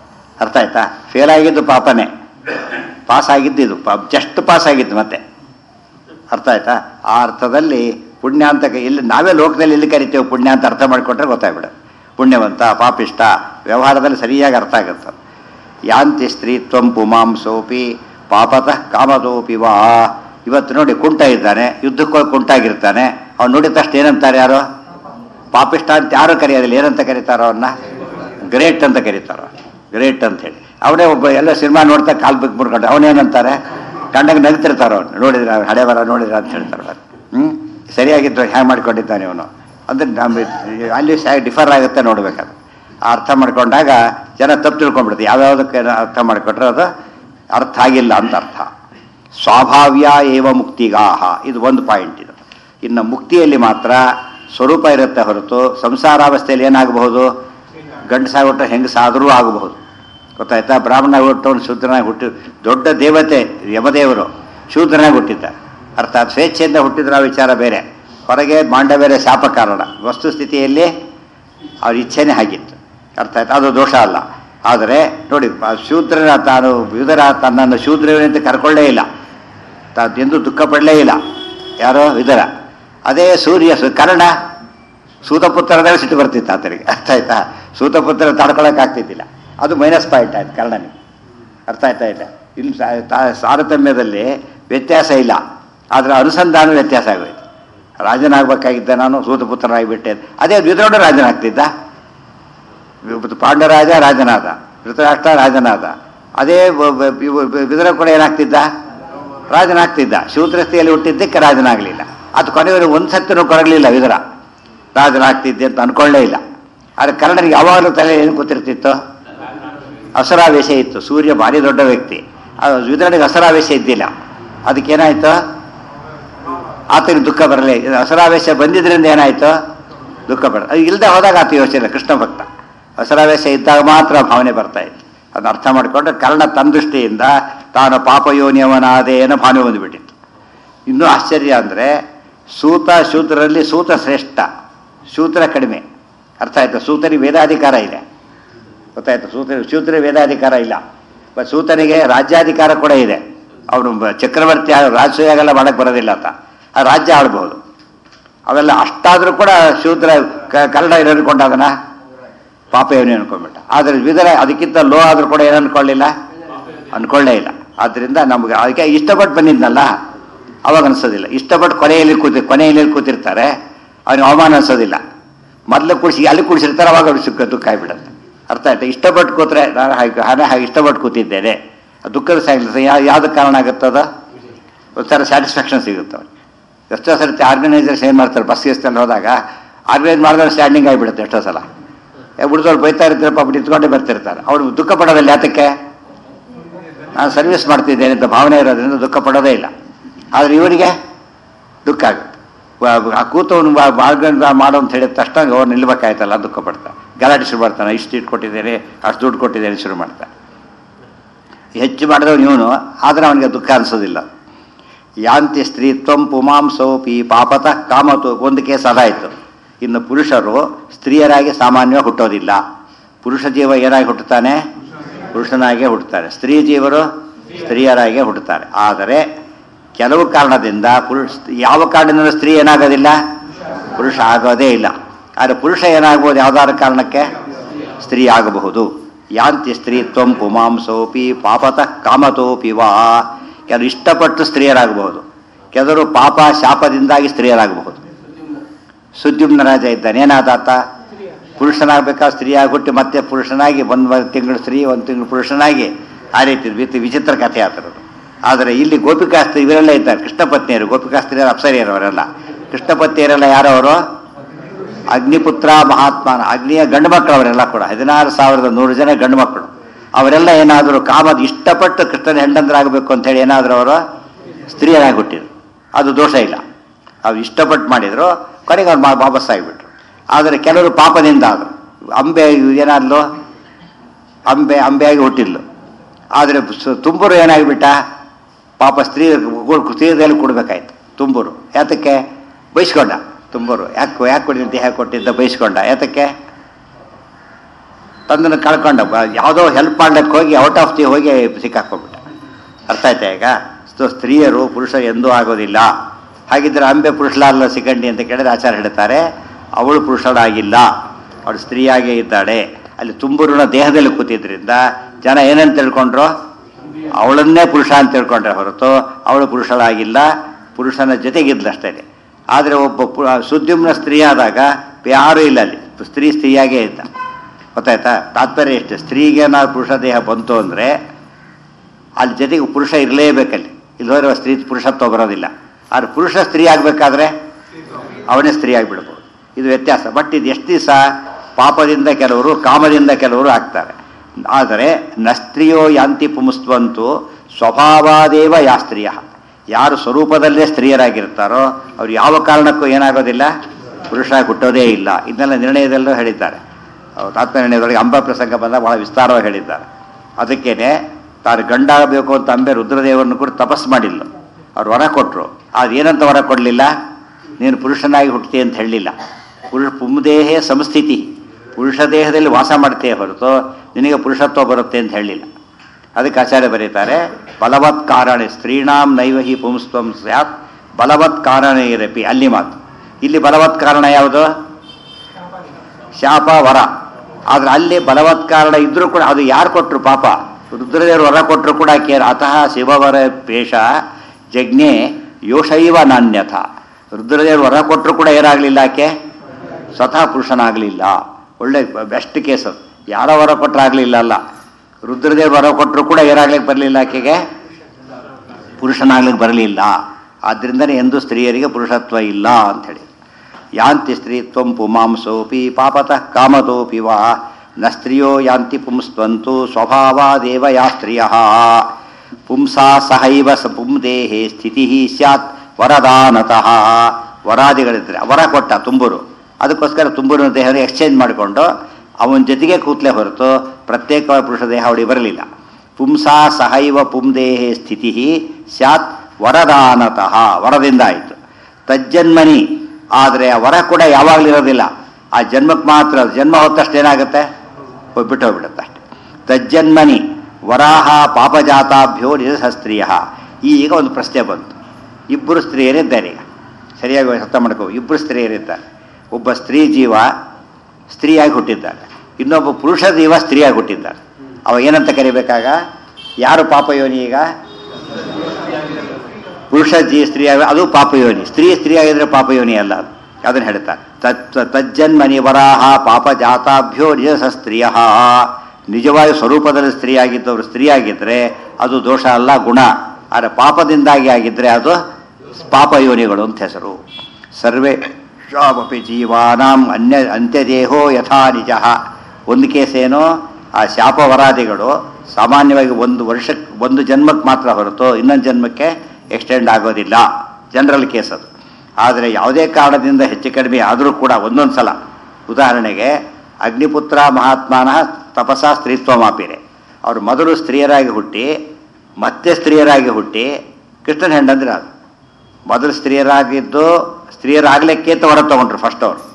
ಅರ್ಥ ಆಯ್ತಾ ಫೇಲ್ ಆಗಿದ್ದು ಪಾಪನೇ ಪಾಸ್ ಆಗಿದ್ದು ಇದು ಜಸ್ಟ್ ಪಾಸ್ ಆಗಿದ್ದು ಮತ್ತೆ ಅರ್ಥ ಆಯ್ತಾ ಆ ಅರ್ಥದಲ್ಲಿ ಪುಣ್ಯ ಅಂತ ಕ- ಇಲ್ಲಿ ನಾವೇ ಲೋಕದಲ್ಲಿ ಎಲ್ಲಿ ಕರಿತೇವೆ ಪುಣ್ಯ ಅಂತ ಅರ್ಥ ಮಾಡಿಕೊಂಡ್ರೆ ಗೊತ್ತಾಗ್ಬಿಡ ಪುಣ್ಯವಂತ ಪಾಪಿಷ್ಟ ವ್ಯವಹಾರದಲ್ಲಿ ಸರಿಯಾಗಿ ಅರ್ಥ ಆಗುತ್ತೆ ಯಾಂತಿ ಸ್ತ್ರೀತ್ವಂ ಪುಮಾಂಸೋಪಿ ಪಾಪತಃ ಕಾಮದೋಪಿ ವಾ ಇವತ್ತು ನೋಡಿ ಕುಂಟ ಇದ್ದಾನೆ ಯುದ್ಧಕ್ಕೆ ಕುಂಟಾಗಿರ್ತಾನೆ ಅವ್ನು ನೋಡಿದ ತಕ್ಷಣ ಏನಂತಾರೆ ಯಾರು ಪಾಪಿಷ್ಟ ಅಂತ ಯಾರು ಕರೆಯೋದಿಲ್ಲ ಏನಂತ ಕರೀತಾರೋ ಅವನ್ನ ಗ್ರೇಟ್ ಅಂತ ಕರೀತಾರೋ ಗ್ರೇಟ್ ಅಂತ ಹೇಳಿ ಅವನೇ ಒಬ್ಬ ಎಲ್ಲ ಸಿನಿಮಾ ನೋಡ್ತಾ ಕಾಲ್ ಬಿಕ್ ಮುರ್ಕೊಂಡು ಅವನೇನಂತಾರೆ ಕಂಡಾಗ ನಗ್ತಿರ್ತಾರೋ ಅವ್ನು ನೋಡಿದ್ರೆ ಅವ್ನು ಹಣೆ ಬರ ನೋಡಿದ್ರೆ ಅಂತ ಹೇಳ್ತಾರೆ ಅವ್ರು. ಹ್ಮ್ ಸರಿಯಾಗಿದ್ದು ಹ್ಯಾಂಗ್ ಮಾಡ್ಕೊಂಡಿದ್ದಾನೆ ಇವನು ಅಂದ್ರೆ ನಮ್ಮ ಅಲ್ಲಿ ಡಿಫರ್ ಆಗುತ್ತೆ ನೋಡ್ಬೇಕಾದ್ರೆ ಆ ಅರ್ಥ ಮಾಡ್ಕೊಂಡಾಗ ಜನ ತಪ್ಪು ತಿಳ್ಕೊಂಡ್ಬಿಡುತ್ತೆ ಯಾವ್ಯಾವುದಕ್ಕೆ ಅರ್ಥ ಮಾಡ್ಕೊಂಡ್ರೆ ಅದು ಅರ್ಥ ಆಗಿಲ್ಲ ಅಂತ ಅರ್ಥ ಸ್ವಾಭಾವ್ಯ ಏವ ಮುಕ್ತಿಗಾಹ ಇದು ಒಂದು ಪಾಯಿಂಟ್ ಇದು ಇನ್ನು ಮುಕ್ತಿಯಲ್ಲಿ ಮಾತ್ರ ಸ್ವರೂಪ ಇರುತ್ತೆ ಹೊರತು ಸಂಸಾರಾವಸ್ಥೆಯಲ್ಲಿ ಏನಾಗಬಹುದು ಗಂಡಸಾಗ್ಬಿಟ್ರೆ ಹೆಂಗಸಾದರೂ ಆಗಬಹುದು ಗೊತ್ತಾಯ್ತಾ ಬ್ರಾಹ್ಮಣ ಹುಟ್ಟವನು ಶೂದ್ರನಾಗಿ ಹುಟ್ಟಿ ದೊಡ್ಡ ದೇವತೆ ಯಮದೇವರು ಶೂದ್ರನಾಗಿ ಹುಟ್ಟಿದ್ದಾರೆ ಅರ್ಥಾತ್ ಸ್ವೇಚ್ಛೆಯಿಂದ ಹುಟ್ಟಿದ್ರ ವಿಚಾರ ಬೇರೆ ಹೊರಗೆ ಮಾಂಡ ಬೇರೆ ಶಾಪ ಕಾರಣ ವಸ್ತುಸ್ಥಿತಿಯಲ್ಲಿ ಅವ್ರ ಇಚ್ಛೆನೇ ಆಗಿತ್ತು ಅರ್ಥ ಆಯ್ತು ಅದು ದೋಷ ಅಲ್ಲ ಆದರೆ ನೋಡಿ ಆ ಶೂದ್ರನ ತಾನು ವಿದುರ ತನ್ನನ್ನು ಶೂದ್ರವನಂತೆ ಕರ್ಕೊಳ್ಳೇ ಇಲ್ಲ ತಾನು ಎಂದೂ ದುಃಖ ಪಡಲೇ ಇಲ್ಲ ಯಾರೋ ವಿದುರ ಅದೇ ಸೂರ್ಯ ಸು- ಕರ್ಣ ಸೂತಪುತ್ರದಾಗ ಸಿಟ್ಟು ಬರ್ತಿತ್ತು ಆತನಿಗೆ ಅರ್ಥ ಆಯ್ತಾ ಸೂತಪುತ್ರ ತಡ್ಕೊಳಕ್ ಆಗ್ತಿದ್ದಿಲ್ಲ ಅದು ಮೈನಸ್ ಪಾಯಿಂಟ್ ಆಯ್ತು ಕರ್ಣನಿಗೆ ಅರ್ಥ ಆಯ್ತಾ ಇಲ್ಲ ಇಲ್ಲಿ ಸಾ- ತಾ- ತಾರತಮ್ಯದಲ್ಲಿ ವ್ಯತ್ಯಾಸ ಇಲ್ಲ ಆದರೆ ಅನುಸಂಧಾನ ವ್ಯತ್ಯಾಸ ಆಗೋಯ್ತು ರಾಜನಾಗಬೇಕಾಗಿದ್ದ ನಾನು ಸೂತಪುತ್ರನಾಗಿಬಿಟ್ಟೆ ಅದೇ ವಿದುರನು ರಾಜನಾಗ್ತಿದ್ದ ಇವತ್ತು ಪಾಂಡರಾಜ ರಾಜನಾದ ಧೃತರಾಷ್ಟ್ರ ರಾಜನಾದ ಅದೇ ಬ- ಬ- ಇವ- ಬ- ವಿದುರ ಕೂಡ ಏನಾಗ್ತಿದ್ದ ರಾಜನಾಗ್ತಿದ್ದ ಶೂದ್ರಸ್ಥಿಯಲ್ಲಿ ಹುಟ್ಟಿದ್ದಕ್ಕೆ ರಾಜನಾಗಲಿಲ್ಲ ಅದು ಕೊನೆಯವರೆಗೆ ಒಂದು ಸತ್ತೂ ಕೊರಗಲಿಲ್ಲ ವಿದುರ ರಾಜನಾಗ್ತಿದ್ದೆ ಅಂತ ಅನ್ಕೊಳ್ಳೇ ಇಲ್ಲ ಆದರೆ ಕರ್ಣನಿಗೆ ಯಾವಾಗಲೂ ತಲೆ ಏನು ಕೂತಿರ್ತಿತ್ತು ಅಸರಾವೇಶ ಇತ್ತು ಸೂರ್ಯ ಭಾರಿ ದೊಡ್ಡ ವ್ಯಕ್ತಿ ಆ ವಿದುರನಿಗೆ ಅಸರಾವೇಶ ಇದ್ದಿಲ್ಲ ಅದಕ್ಕೇನಾಯ್ತು ಆತನಿಗೆ ದುಃಖ ಬರಲೇ ಅಸರಾವೇಶ ಬಂದಿದ್ರಿಂದ ಏನಾಯ್ತು ದುಃಖ ಬರ ಅದು ಇಲ್ಲದೆ ಹೋದಾಗ ಆತ ಯೋಚನೆ ಇಲ್ಲ ಕೃಷ್ಣ ಭಕ್ತ ಅಸರಾವೇಶ ಇದ್ದಾಗ ಮಾತ್ರ ಭಾವನೆ ಬರ್ತಾ ಇತ್ತು ಅದನ್ನ ಅರ್ಥ ಮಾಡಿಕೊಂಡ್ರೆ ಕರ್ಣ ತನ್ನ ದೃಷ್ಟಿಯಿಂದ ತಾನು ಪಾಪಯೋನಿಯವನಾದೇನ ಭಾವನೆ ಬಂದುಬಿಟ್ಟಿತ್ತು ಇನ್ನೂ ಆಶ್ಚರ್ಯ ಅಂದರೆ ಸೂತ ಶೂದ್ರರಲ್ಲಿ ಸೂತ ಶ್ರೇಷ್ಠ ಶೂದ್ರ ಕಡಿಮೆ ಅರ್ಥ ಆಯ್ತು ಸೂತನಿಗೆ ವೇದಾಧಿಕಾರ ಇದೆ ಗೊತ್ತಾಯ್ತು ಸೂತ ಶೂದ್ರ ವೇದಾಧಿಕಾರ ಇಲ್ಲ ಬಟ್ ಸೂತನಿಗೆ ರಾಜ್ಯಾಧಿಕಾರ ಕೂಡ ಇದೆ ಅವನು ಬ- ಚಕ್ರವರ್ತಿ ಆ- ರಾಜಸೂಯಾಗೆಲ್ಲ ಮಾಡಕ್ಕೆ ಬರೋದಿಲ್ಲ ಆತ ಆ ರಾಜ್ಯ ಆಳ್ಬಹುದು ಅವೆಲ್ಲ ಅಷ್ಟಾದರೂ ಕೂಡ ಶೂದ್ರ ಕ- ಕನ್ನಡ ಏನು ಅನ್ಕೊಂಡ ಅದನ್ನ ಪಾಪ ಏನು ಅನ್ಕೊಂಡ್ಬಿಟ್ಟ ಆದರೆ ವಿದರ ಅದಕ್ಕಿಂತ ಲೋ ಆದರೂ ಕೂಡ ಏನು ಅನ್ಕೊಳ್ಳಿಲ್ಲ ಅನ್ಕೊಳ್ಳೇ ಇಲ್ಲ ಆದ್ದರಿಂದ ನಮ್ಗೆ ಅದಕ್ಕೆ ಇಷ್ಟಪಟ್ಟು ಬಂದಿದ್ನಲ್ಲ ಅವಾಗ ಅನ್ಸೋದಿಲ್ಲ ಇಷ್ಟಪಟ್ಟು ಕೊನೆಯಲ್ಲಿ ಕೂತಿ ಕೊನೆಯಲ್ಲಿ ಕೂತಿರ್ತಾರೆ ಅವನಿಗೆ ಅವಮಾನ ಅನ್ಸೋದಿಲ್ಲ ಮೊದಲು ಕುಡಿಸಿ ಅಲ್ಲಿ ಕುಡಿಸಿರ್ತಾರೆ ಅವಾಗ ಅವ್ರಿಗೆ ಸುಖ ದುಃಖ ಆಗಿಬಿಡುತ್ತೆ ಅರ್ಥ ಆಯ್ತಾ ಇಷ್ಟಪಟ್ಟು ಕೂತ್ರೆ ನಾನು ಹಾಗೆ ಹಾಗೆ ಹಾಗೆ ಇಷ್ಟಪಟ್ಟು ಕೂತಿದ್ದೇನೆ ಆ ದುಃಖದ ಸಾಗಿಲ್ಲ ಯಾವ ಯಾವ್ದು ಕಾರಣ ಆಗುತ್ತದ ಒಂಥರ ಸ್ಯಾಟಿಸ್ಫ್ಯಾಕ್ಷನ್ ಸಿಗುತ್ತೆ ಅವ್ರಿಗೆ ಎಷ್ಟೋ ಸರ್ತಿ ಆರ್ಗನೈಸರ್ಸ್ ಏನು ಮಾಡ್ತಾರೆ ಬಸ್ ಗಿಸ್ನಲ್ಲಿ ಹೋದಾಗ ಆರ್ಗನೈಸ್ ಮಾಡಿದ್ರೆ ಸ್ಟ್ಯಾಂಡಿಂಗ್ ಆಗಿಬಿಡುತ್ತೆ ಎಷ್ಟೋ ಸಲ ಹುಡುಗರು ಬೈತಾ ಇರ್ತಾರೆ ಪಾಪ ನಿಂತ್ಕೊಂಡೇ ಬರ್ತಿರ್ತಾರೆ ಅವ್ರು ದುಃಖ ಪಡೋದಿಲ್ಲ ಯಾತಕ್ಕೆ ನಾನು ಸರ್ವಿಸ್ ಮಾಡ್ತಿದ್ದೇನೆ ಅಂತ ಭಾವನೆ ಇರೋದ್ರಿಂದ ದುಃಖ ಪಡೋದೇ ಇಲ್ಲ ಆದರೆ ಇವರಿಗೆ ದುಃಖ ಆಗುತ್ತೆ ವ- ಆ ಕೂತವನು ಬಾಳ್ಗಂಡ ಮಾಡೋ ಅಂತ ಹೇಳಿದ ತಕ್ಷಣ ಅವ್ರು ನಿಲ್ಬೇಕಾಯ್ತಲ್ಲ ದುಃಖ ಪಡ್ತಾನೆ ಗಲಾಟೆ ಶುರು ಮಾಡ್ತಾನೆ ಇಷ್ಟು ಇಟ್ಟು ಕೊಟ್ಟಿದ್ದೇನೆ ಅಷ್ಟು ದುಡ್ಡು ಕೊಟ್ಟಿದ್ದೇನೆ ಶುರು ಮಾಡ್ತಾನೆ ಹೆಚ್ಚು ಮಾಡಿದವನು ಇವನು ಆದರೆ ಅವನಿಗೆ ದುಃಖ ಅನಿಸೋದಿಲ್ಲ ಯಾಂತಿ ಸ್ತ್ರೀತ್ವಂ ಪುಮಾಂಸೋಪಿ ಪಾಪತಃ ಕಾಮತು ಒಂದು ಕೇಸ್ ಅದಾಯಿತು ಇನ್ನು ಪುರುಷರು ಸ್ತ್ರೀಯರಾಗಿ ಸಾಮಾನ್ಯವಾಗಿ ಹುಟ್ಟೋದಿಲ್ಲ ಪುರುಷ ಜೀವ ಏನಾಗಿ ಹುಟ್ಟುತ್ತಾನೆ ಪುರುಷನಾಗೇ ಹುಟ್ಟುತ್ತಾರೆ ಸ್ತ್ರೀ ಜೀವರು ಸ್ತ್ರೀಯರಾಗೇ ಹುಟ್ಟುತ್ತಾರೆ ಆದರೆ ಕೆಲವು ಕಾರಣದಿಂದ ಪುರುಷ ಯಾವ ಕಾರಣದಿಂದ ಸ್ತ್ರೀ ಏನಾಗೋದಿಲ್ಲ ಪುರುಷ ಆಗೋದೇ ಇಲ್ಲ ಆದರೆ ಪುರುಷ ಏನಾಗ್ಬೋದು ಯಾವ್ದಾರ ಕಾರಣಕ್ಕೆ ಸ್ತ್ರೀ ಆಗಬಹುದು ಯಾಂತಿ ಸ್ತ್ರೀತ್ವಂ ಪುಮಾಂಸೋಪಿ ಪಾಪತಃ ಕಾಮತೋಪಿ ವಾ ಕೆಲವು ಇಷ್ಟಪಟ್ಟು ಸ್ತ್ರೀಯರಾಗಬಹುದು ಕೆಲವರು ಪಾಪ ಶಾಪದಿಂದಾಗಿ ಸ್ತ್ರೀಯರಾಗಬಹುದು ಸುದ್ಯುಮ್ನ ರಾಜ ಇದ್ದಾನೆ ಏನಾದಾತ ಪುರುಷನಾಗಬೇಕಾ ಸ್ತ್ರೀಯಾಗಿ ಹುಟ್ಟಿ ಮತ್ತೆ ಪುರುಷನಾಗಿ ಒಂದು ತಿಂಗಳು ಸ್ತ್ರೀ ಒಂದು ತಿಂಗಳು ಪುರುಷನಾಗಿ ಆ ರೀತಿ ವಿತ್ ವಿಚಿತ್ರ ಕಥೆ ಆತರದು ಆದರೆ ಇಲ್ಲಿ ಗೋಪಿಕಾಸ್ತ್ರಿ ಇವರೆಲ್ಲ ಇದ್ದಾರೆ ಕೃಷ್ಣಪತ್ನಿಯರು ಗೋಪಿಕಾಸ್ತ್ರೀಯರು ಅಪ್ಸರಿಯರು ಅವರೆಲ್ಲ ಕೃಷ್ಣಪತ್ನಿಯರೆಲ್ಲ ಯಾರವರು ಅಗ್ನಿಪುತ್ರ ಮಹಾತ್ಮನ ಅಗ್ನಿಯ ಗಂಡು ಮಕ್ಕಳು ಅವರೆಲ್ಲ ಕೂಡ ಹದಿನಾರು ಸಾವಿರದ ನೂರು ಜನ ಗಂಡು ಮಕ್ಕಳು ಅವರೆಲ್ಲ ಏನಾದರೂ ಕಾಮದ ಇಷ್ಟಪಟ್ಟು ಕೃಷ್ಣನ ಹೆಂಡಂದ್ರಾಗಬೇಕು ಅಂತ ಹೇಳಿ ಏನಾದರೂ ಅವರು ಸ್ತ್ರೀಯರಾಗಿ ಹುಟ್ಟಿದ್ರು ಅದು ದೋಷ ಇಲ್ಲ ಅವ್ರು ಇಷ್ಟಪಟ್ಟು ಮಾಡಿದ್ರು ಕೊನೆಗೆ ಅವ್ರು ಮಾ- ವಾಪಸ್ ಆಗಿಬಿಟ್ರು ಆದರೆ ಕೆಲವರು ಪಾಪದಿಂದ ಆದರು ಅಂಬೆ ಏನಾದ್ಲು ಅಂಬೆ ಅಂಬೆಯಾಗಿ ಹುಟ್ಟಿದ್ಲು ಆದರೆ ಸ- ತುಂಬೂರು ಏನಾಗಿಬಿಟ್ಟ ಪಾಪ ಸ್ತ್ರೀ ತೀರದಲ್ಲಿ ಕೊಡ್ಬೇಕಾಯ್ತು ತುಂಬೂರು ಯಾತಕ್ಕೆ ಬೈಸ್ಕೊಂಡ ತುಂಬೂರು ಯಾಕೆ ಯಾಕೆ ಕೊಟ್ಟಿದ್ದ ದೇಹ ಕೊಟ್ಟಿದ್ದ ಬೈಸ್ಕೊಂಡ ಯಾತಕ್ಕೆ ತಂದನ್ನು ಕಳ್ಕೊಂಡ ಬ- ಯಾವುದೋ ಹೆಲ್ಪ್ ಮಾಡ್ಲಿಕ್ಕೆ ಹೋಗಿ ಔಟ್ ಆಫ್ ದಿ ಹೋಗಿ ಸಿಕ್ಕಾಕೊಂಡ್ಬಿಟ್ಟ ಅರ್ಥ ಆಯ್ತಾ ಈಗ ಸೊ ಸ್ತ್ರೀಯರು ಪುರುಷ ಎಂದೂ ಆಗೋದಿಲ್ಲ ಹಾಗಿದ್ರೆ ಅಂಬೆ ಪುರುಷಲಾಲ್ಲ ಸಿಗಂಡಿ ಅಂತ ಕೇಳಿದ್ರೆ ಆಚಾರ ಹೇಳ್ತಾರೆ ಅವಳು ಪುರುಷಳಾಗಿಲ್ಲ ಅವಳು ಸ್ತ್ರೀಯಾಗೇ ಇದ್ದಾಳೆ ಅಲ್ಲಿ ತುಂಬುರುಣ ದೇಹದಲ್ಲಿ ಕೂತಿದ್ರಿಂದ ಜನ ಏನಂತ ತಿಳ್ಕೊಂಡ್ರು ಅವಳನ್ನೇ ಪುರುಷ ಅಂತ ತಿಳ್ಕೊಂಡ್ರೆ ಹೊರತು ಅವಳು ಪುರುಷಳಾಗಿಲ್ಲ ಪುರುಷನ ಜೊತೆಗಿದ್ಲು ಅಷ್ಟೇ ಆದರೆ ಒಬ್ಬ ಪು- ಸುದ್ಯುಮ್ನ ಸ್ತ್ರೀ ಆದಾಗ ಯಾರೂ ಇಲ್ಲ ಅಲ್ಲಿ ಸ್ತ್ರೀ ಸ್ತ್ರೀಯಾಗೇ ಇದ್ದ ಗೊತ್ತಾಯ್ತಾ ತಾತ್ಪರ್ಯ ಎಷ್ಟು ಸ್ತ್ರೀಗೆ ಏನಾದ್ರು ಪುರುಷ ದೇಹ ಬಂತು ಅಂದರೆ ಅಲ್ಲಿ ಜೊತೆಗೆ ಪುರುಷ ಇರಲೇಬೇಕಲ್ಲಿ ಇಲ್ಲಿ ಹೋದ್ರೆ ಸ್ತ್ರೀ ಪುರುಷತ್ವ ಬರೋದಿಲ್ಲ ಆದ್ರೆ ಪುರುಷ ಸ್ತ್ರೀ ಆಗಬೇಕಾದ್ರೆ ಅವನೇ ಸ್ತ್ರೀ ಆಗಿಬಿಡ್ಬೋದು ಇದು ವ್ಯತ್ಯಾಸ ಬಟ್ ಇದು ಎಷ್ಟು ದಿವಸ ಪಾಪದಿಂದ ಕೆಲವರು ಕಾಮದಿಂದ ಕೆಲವರು ಆಗ್ತಾರೆ ಆದರೆ ನ ಸ್ತ್ರೀಯೋ ಯಾಂತಿ ಪುಂಸ್ತ್ವಂತು ಸ್ವಭಾವಾದೇವ ಯಾ ಸ್ತ್ರೀಯ ಯಾರು ಸ್ವರೂಪದಲ್ಲೇ ಸ್ತ್ರೀಯರಾಗಿರ್ತಾರೋ ಅವ್ರು ಯಾವ ಕಾರಣಕ್ಕೂ ಏನಾಗೋದಿಲ್ಲ ಪುರುಷ ಹುಟ್ಟೋದೇ ಇಲ್ಲ ಇದನ್ನೆಲ್ಲ ನಿರ್ಣಯದಲ್ಲೂ ಹೇಳಿದ್ದಾರೆ ಅವ್ರು ತಾತ್ಪರ್ಯ ನಿರ್ಣಯದೊಳಗೆ ಅಂಬ ಪ್ರಸಂಗ ಬಂದಾಗ ಬಹಳ ವಿಸ್ತಾರವಾಗಿ ಹೇಳಿದ್ದಾರೆ ಅದಕ್ಕೇನೆ ತಾನು ಗಂಡಾಗಬೇಕು ಅಂತ ಅಂಬೆ ರುದ್ರದೇವರನ್ನು ಕೂಡ ತಪಸ್ ಮಾಡಿಲ್ಲ ಅವ್ರು ವರ ಕೊಟ್ಟರು ಅದೇನಂತ ವರ ಕೊಡಲಿಲ್ಲ ನೀನು ಪುರುಷನಾಗಿ ಹುಟ್ಟಿ ಅಂತ ಹೇಳಲಿಲ್ಲ ಪುರುಷ ಪುಂದೇಹೇ ಸಂಸ್ಥಿತಿ ಪುರುಷ ದೇಹದಲ್ಲಿ ವಾಸ ಮಾಡ್ತೇ ಹೊರತು ನಿನಗೆ ಪುರುಷತ್ವ ಬರುತ್ತೆ ಅಂತ ಹೇಳಲಿಲ್ಲ ಅದಕ್ಕೆ ಆಚಾರ್ಯ ಬರೀತಾರೆ ಬಲವತ್ ಕಾರಣ ಸ್ತ್ರೀಣಾಂ ನೈವ ಹಿ ಪುಂಸ್ತ್ವಂ ಸ್ಯಾತ್ ಬಲವತ್ ಕಾರಣ ಇರಪಿ ಅಲ್ಲಿ ಮಾತು ಇಲ್ಲಿ ಬಲವತ್ ಕಾರಣ ಯಾವುದು ಶಾಪ ವರ ಆದ್ರೆ ಅಲ್ಲಿ ಬಲವತ್ ಕಾರಣ ಇದ್ರೂ ಕೂಡ ಅದು ಯಾರು ಕೊಟ್ಟರು ಪಾಪ ರುದ್ರದೇವರು ವರ ಕೊಟ್ಟರು ಕೂಡ ಕೇರ್ ಅತಃ ಶಿವವರ ಪೇಶ ಜಜ್ಞೆ ಯೋಷೈವ ನಾಣ್ಯಥ ರುದ್ರದೇವರು ವರ ಕೊಟ್ಟರು ಕೂಡ ಏನಾಗಲಿಲ್ಲ ಆಕೆ ಸ್ವತಃ ಪುರುಷನಾಗಲಿಲ್ಲ ಒಳ್ಳೆ ಬೆಸ್ಟ್ ಕೇಸ್ ಅದು ಯಾರ ವರ ಕೊಟ್ಟರಾಗಲಿಲ್ಲ ಅಲ್ಲ ರುದ್ರದೇವರು ವರ ಕೊಟ್ಟರು ಕೂಡ ಏನಾಗ್ಲಿಕ್ಕೆ ಬರಲಿಲ್ಲ ಆಕೆಗೆ ಪುರುಷನಾಗ್ಲಿಕ್ಕೆ ಬರಲಿಲ್ಲ ಆದ್ರಿಂದನೇ ಎಂದು ಸ್ತ್ರೀಯರಿಗೆ ಪುರುಷತ್ವ ಇಲ್ಲ ಅಂಥೇಳಿ ಯಾಂತಿ ಸ್ತ್ರೀತ್ವಂ ಪುಮಾಂಸೋಪಿ ಪಾಪತಃ ಕಾಮತೋಪಿ ವಾ ನ ಸ್ತ್ರೀಯೋ ಯಾಂತಿ ಪುಂಸ್ತ್ವಂತು ಸ್ವಭಾವಾದೇವ ಯಾ ಸ್ತ್ರಿಯ ಪುಂಸಾ ಸಹೈವ ಸ ಪುಂದೇಹೇ ಸ್ಥಿತಿ ಸ್ಯಾತ್ ವರದಾನತಃ ವರಾದಿಗಳಿದ್ರೆ ವರ ಕೊಟ್ಟ ತುಂಬೂರು ಅದಕ್ಕೋಸ್ಕರ ತುಂಬೂರಿನ ದೇಹನ ಎಕ್ಸ್ಚೇಂಜ್ ಮಾಡಿಕೊಂಡು ಅವನ ಜೊತೆಗೆ ಕೂತ್ಲೆ ಹೊರತು ಪ್ರತ್ಯೇಕ ಪುರುಷ ದೇಹ ಅವಳಿಗೆ ಬರಲಿಲ್ಲ ಪುಂಸಾ ಸಹೈವ ಪುಂದೇಹೇ ಸ್ಥಿತಿ ಸ್ಯಾತ್ ವರದಾನತಃ ವರದಿಂದ ಆಯಿತು ತಜ್ಜನ್ಮನಿ ಆದರೆ ಆ ವರ ಕೂಡ ಯಾವಾಗಲೂ ಇರೋದಿಲ್ಲ ಆ ಜನ್ಮಕ್ಕೆ ಮಾತ್ರ ಅದು. ಜನ್ಮ ಹೊತ್ತಷ್ಟು ಏನಾಗುತ್ತೆ ಹೋಗ್ಬಿಟ್ಟು ಹೋಗ್ಬಿಡುತ್ತೆ ಅಷ್ಟೆ ತಜ್ಜನ್ಮನಿ ವರಾಹ ಪಾಪಜಾತಾಭ್ಯೋ ನಿಜ ಸ್ತ್ರೀಯ ಈಗ ಒಂದು ಪ್ರಶ್ನೆ ಬಂತು ಇಬ್ಬರು ಸ್ತ್ರೀಯರಿದ್ದಾರೆ ಈಗ ಸರಿಯಾಗಿ ಅರ್ಥ ಮಾಡ್ಕೋ ಇಬ್ಬರು ಸ್ತ್ರೀಯರಿದ್ದಾರೆ ಒಬ್ಬ ಸ್ತ್ರೀ ಜೀವ ಸ್ತ್ರೀಯಾಗಿ ಹುಟ್ಟಿದ್ದಾರೆ ಇನ್ನೊಬ್ಬ ಪುರುಷ ಜೀವ ಸ್ತ್ರೀಯಾಗಿ ಹುಟ್ಟಿದ್ದಾರೆ ಅವ ಏನಂತ ಕರಿಬೇಕಾಗ ಯಾರು ಪಾಪಯೋನಿ ಈಗ ಪುರುಷ ಜೀ ಸ್ತ್ರೀ ಆಗ- ಅದು ಪಾಪಯೋನಿ ಸ್ತ್ರೀ ಸ್ತ್ರೀ ಆಗಿದ್ರೆ ಪಾಪಯೋನಿ ಅಲ್ಲ ಅದು ಅದನ್ನು ಹೇಳ್ತಾರೆ ತತ್ ತಜ್ಜನ್ಮನಿ ವರಾಹ ಪಾಪ ಜಾತಾಭ್ಯೋ ನಿಜ ಸ್ತ್ರೀಯ ನಿಜವಾಗಿ ಸ್ವರೂಪದಲ್ಲಿ ಸ್ತ್ರೀ ಆಗಿದ್ದವರು ಸ್ತ್ರೀ ಆಗಿದ್ರೆ ಅದು ದೋಷ ಅಲ್ಲ ಗುಣ ಆದರೆ ಪಾಪದಿಂದಾಗಿ ಆಗಿದ್ರೆ ಅದು ಪಾಪಯೋನಿಗಳು ಅಂತ ಹೆಸರು ಸರ್ವೇ ಶಾಪಿ ಜೀವಾನಾಂ ಅನ್ಯ ಅಂತ್ಯದೇಹೋ ಯಥಾ ನಿಜ ಒಂದು ಕೇಸ್ ಏನು ಆ ಶಾಪವರಾದಿಗಳು ಸಾಮಾನ್ಯವಾಗಿ ಒಂದು ವರ್ಷಕ್ಕೆ ಒಂದು ಜನ್ಮಕ್ಕೆ ಮಾತ್ರ ಹೊರತು ಇನ್ನೊಂದು ಜನ್ಮಕ್ಕೆ ಎಕ್ಸ್ಟೆಂಡ್ ಆಗೋದಿಲ್ಲ ಜನರಲ್ ಕೇಸ್ ಅದು ಆದರೆ ಯಾವುದೇ ಕಾರಣದಿಂದ ಹೆಚ್ಚು ಕಡಿಮೆ ಆದರೂ ಕೂಡ ಒಂದೊಂದು ಸಲ ಉದಾಹರಣೆಗೆ ಅಗ್ನಿಪುತ್ರ ಮಹಾತ್ಮಾನ ತಪಸ ಸ್ತ್ರೀತ್ವ ಮಾಪಿರೆ ಅವರು ಮೊದಲು ಸ್ತ್ರೀಯರಾಗಿ ಹುಟ್ಟಿ ಮತ್ತೆ ಸ್ತ್ರೀಯರಾಗಿ ಹುಟ್ಟಿ ಕೃಷ್ಣನ ಹೆಂಡಂದ್ರೆ ಅದು ಮೊದಲು ಸ್ತ್ರೀಯರಾಗಿದ್ದು ಸ್ತ್ರೀಯರಾಗಲಿಕ್ಕೆ ಅಂತ ಹೊರ ತಗೊಂಡ್ರು ಫಸ್ಟ್ ಅವರು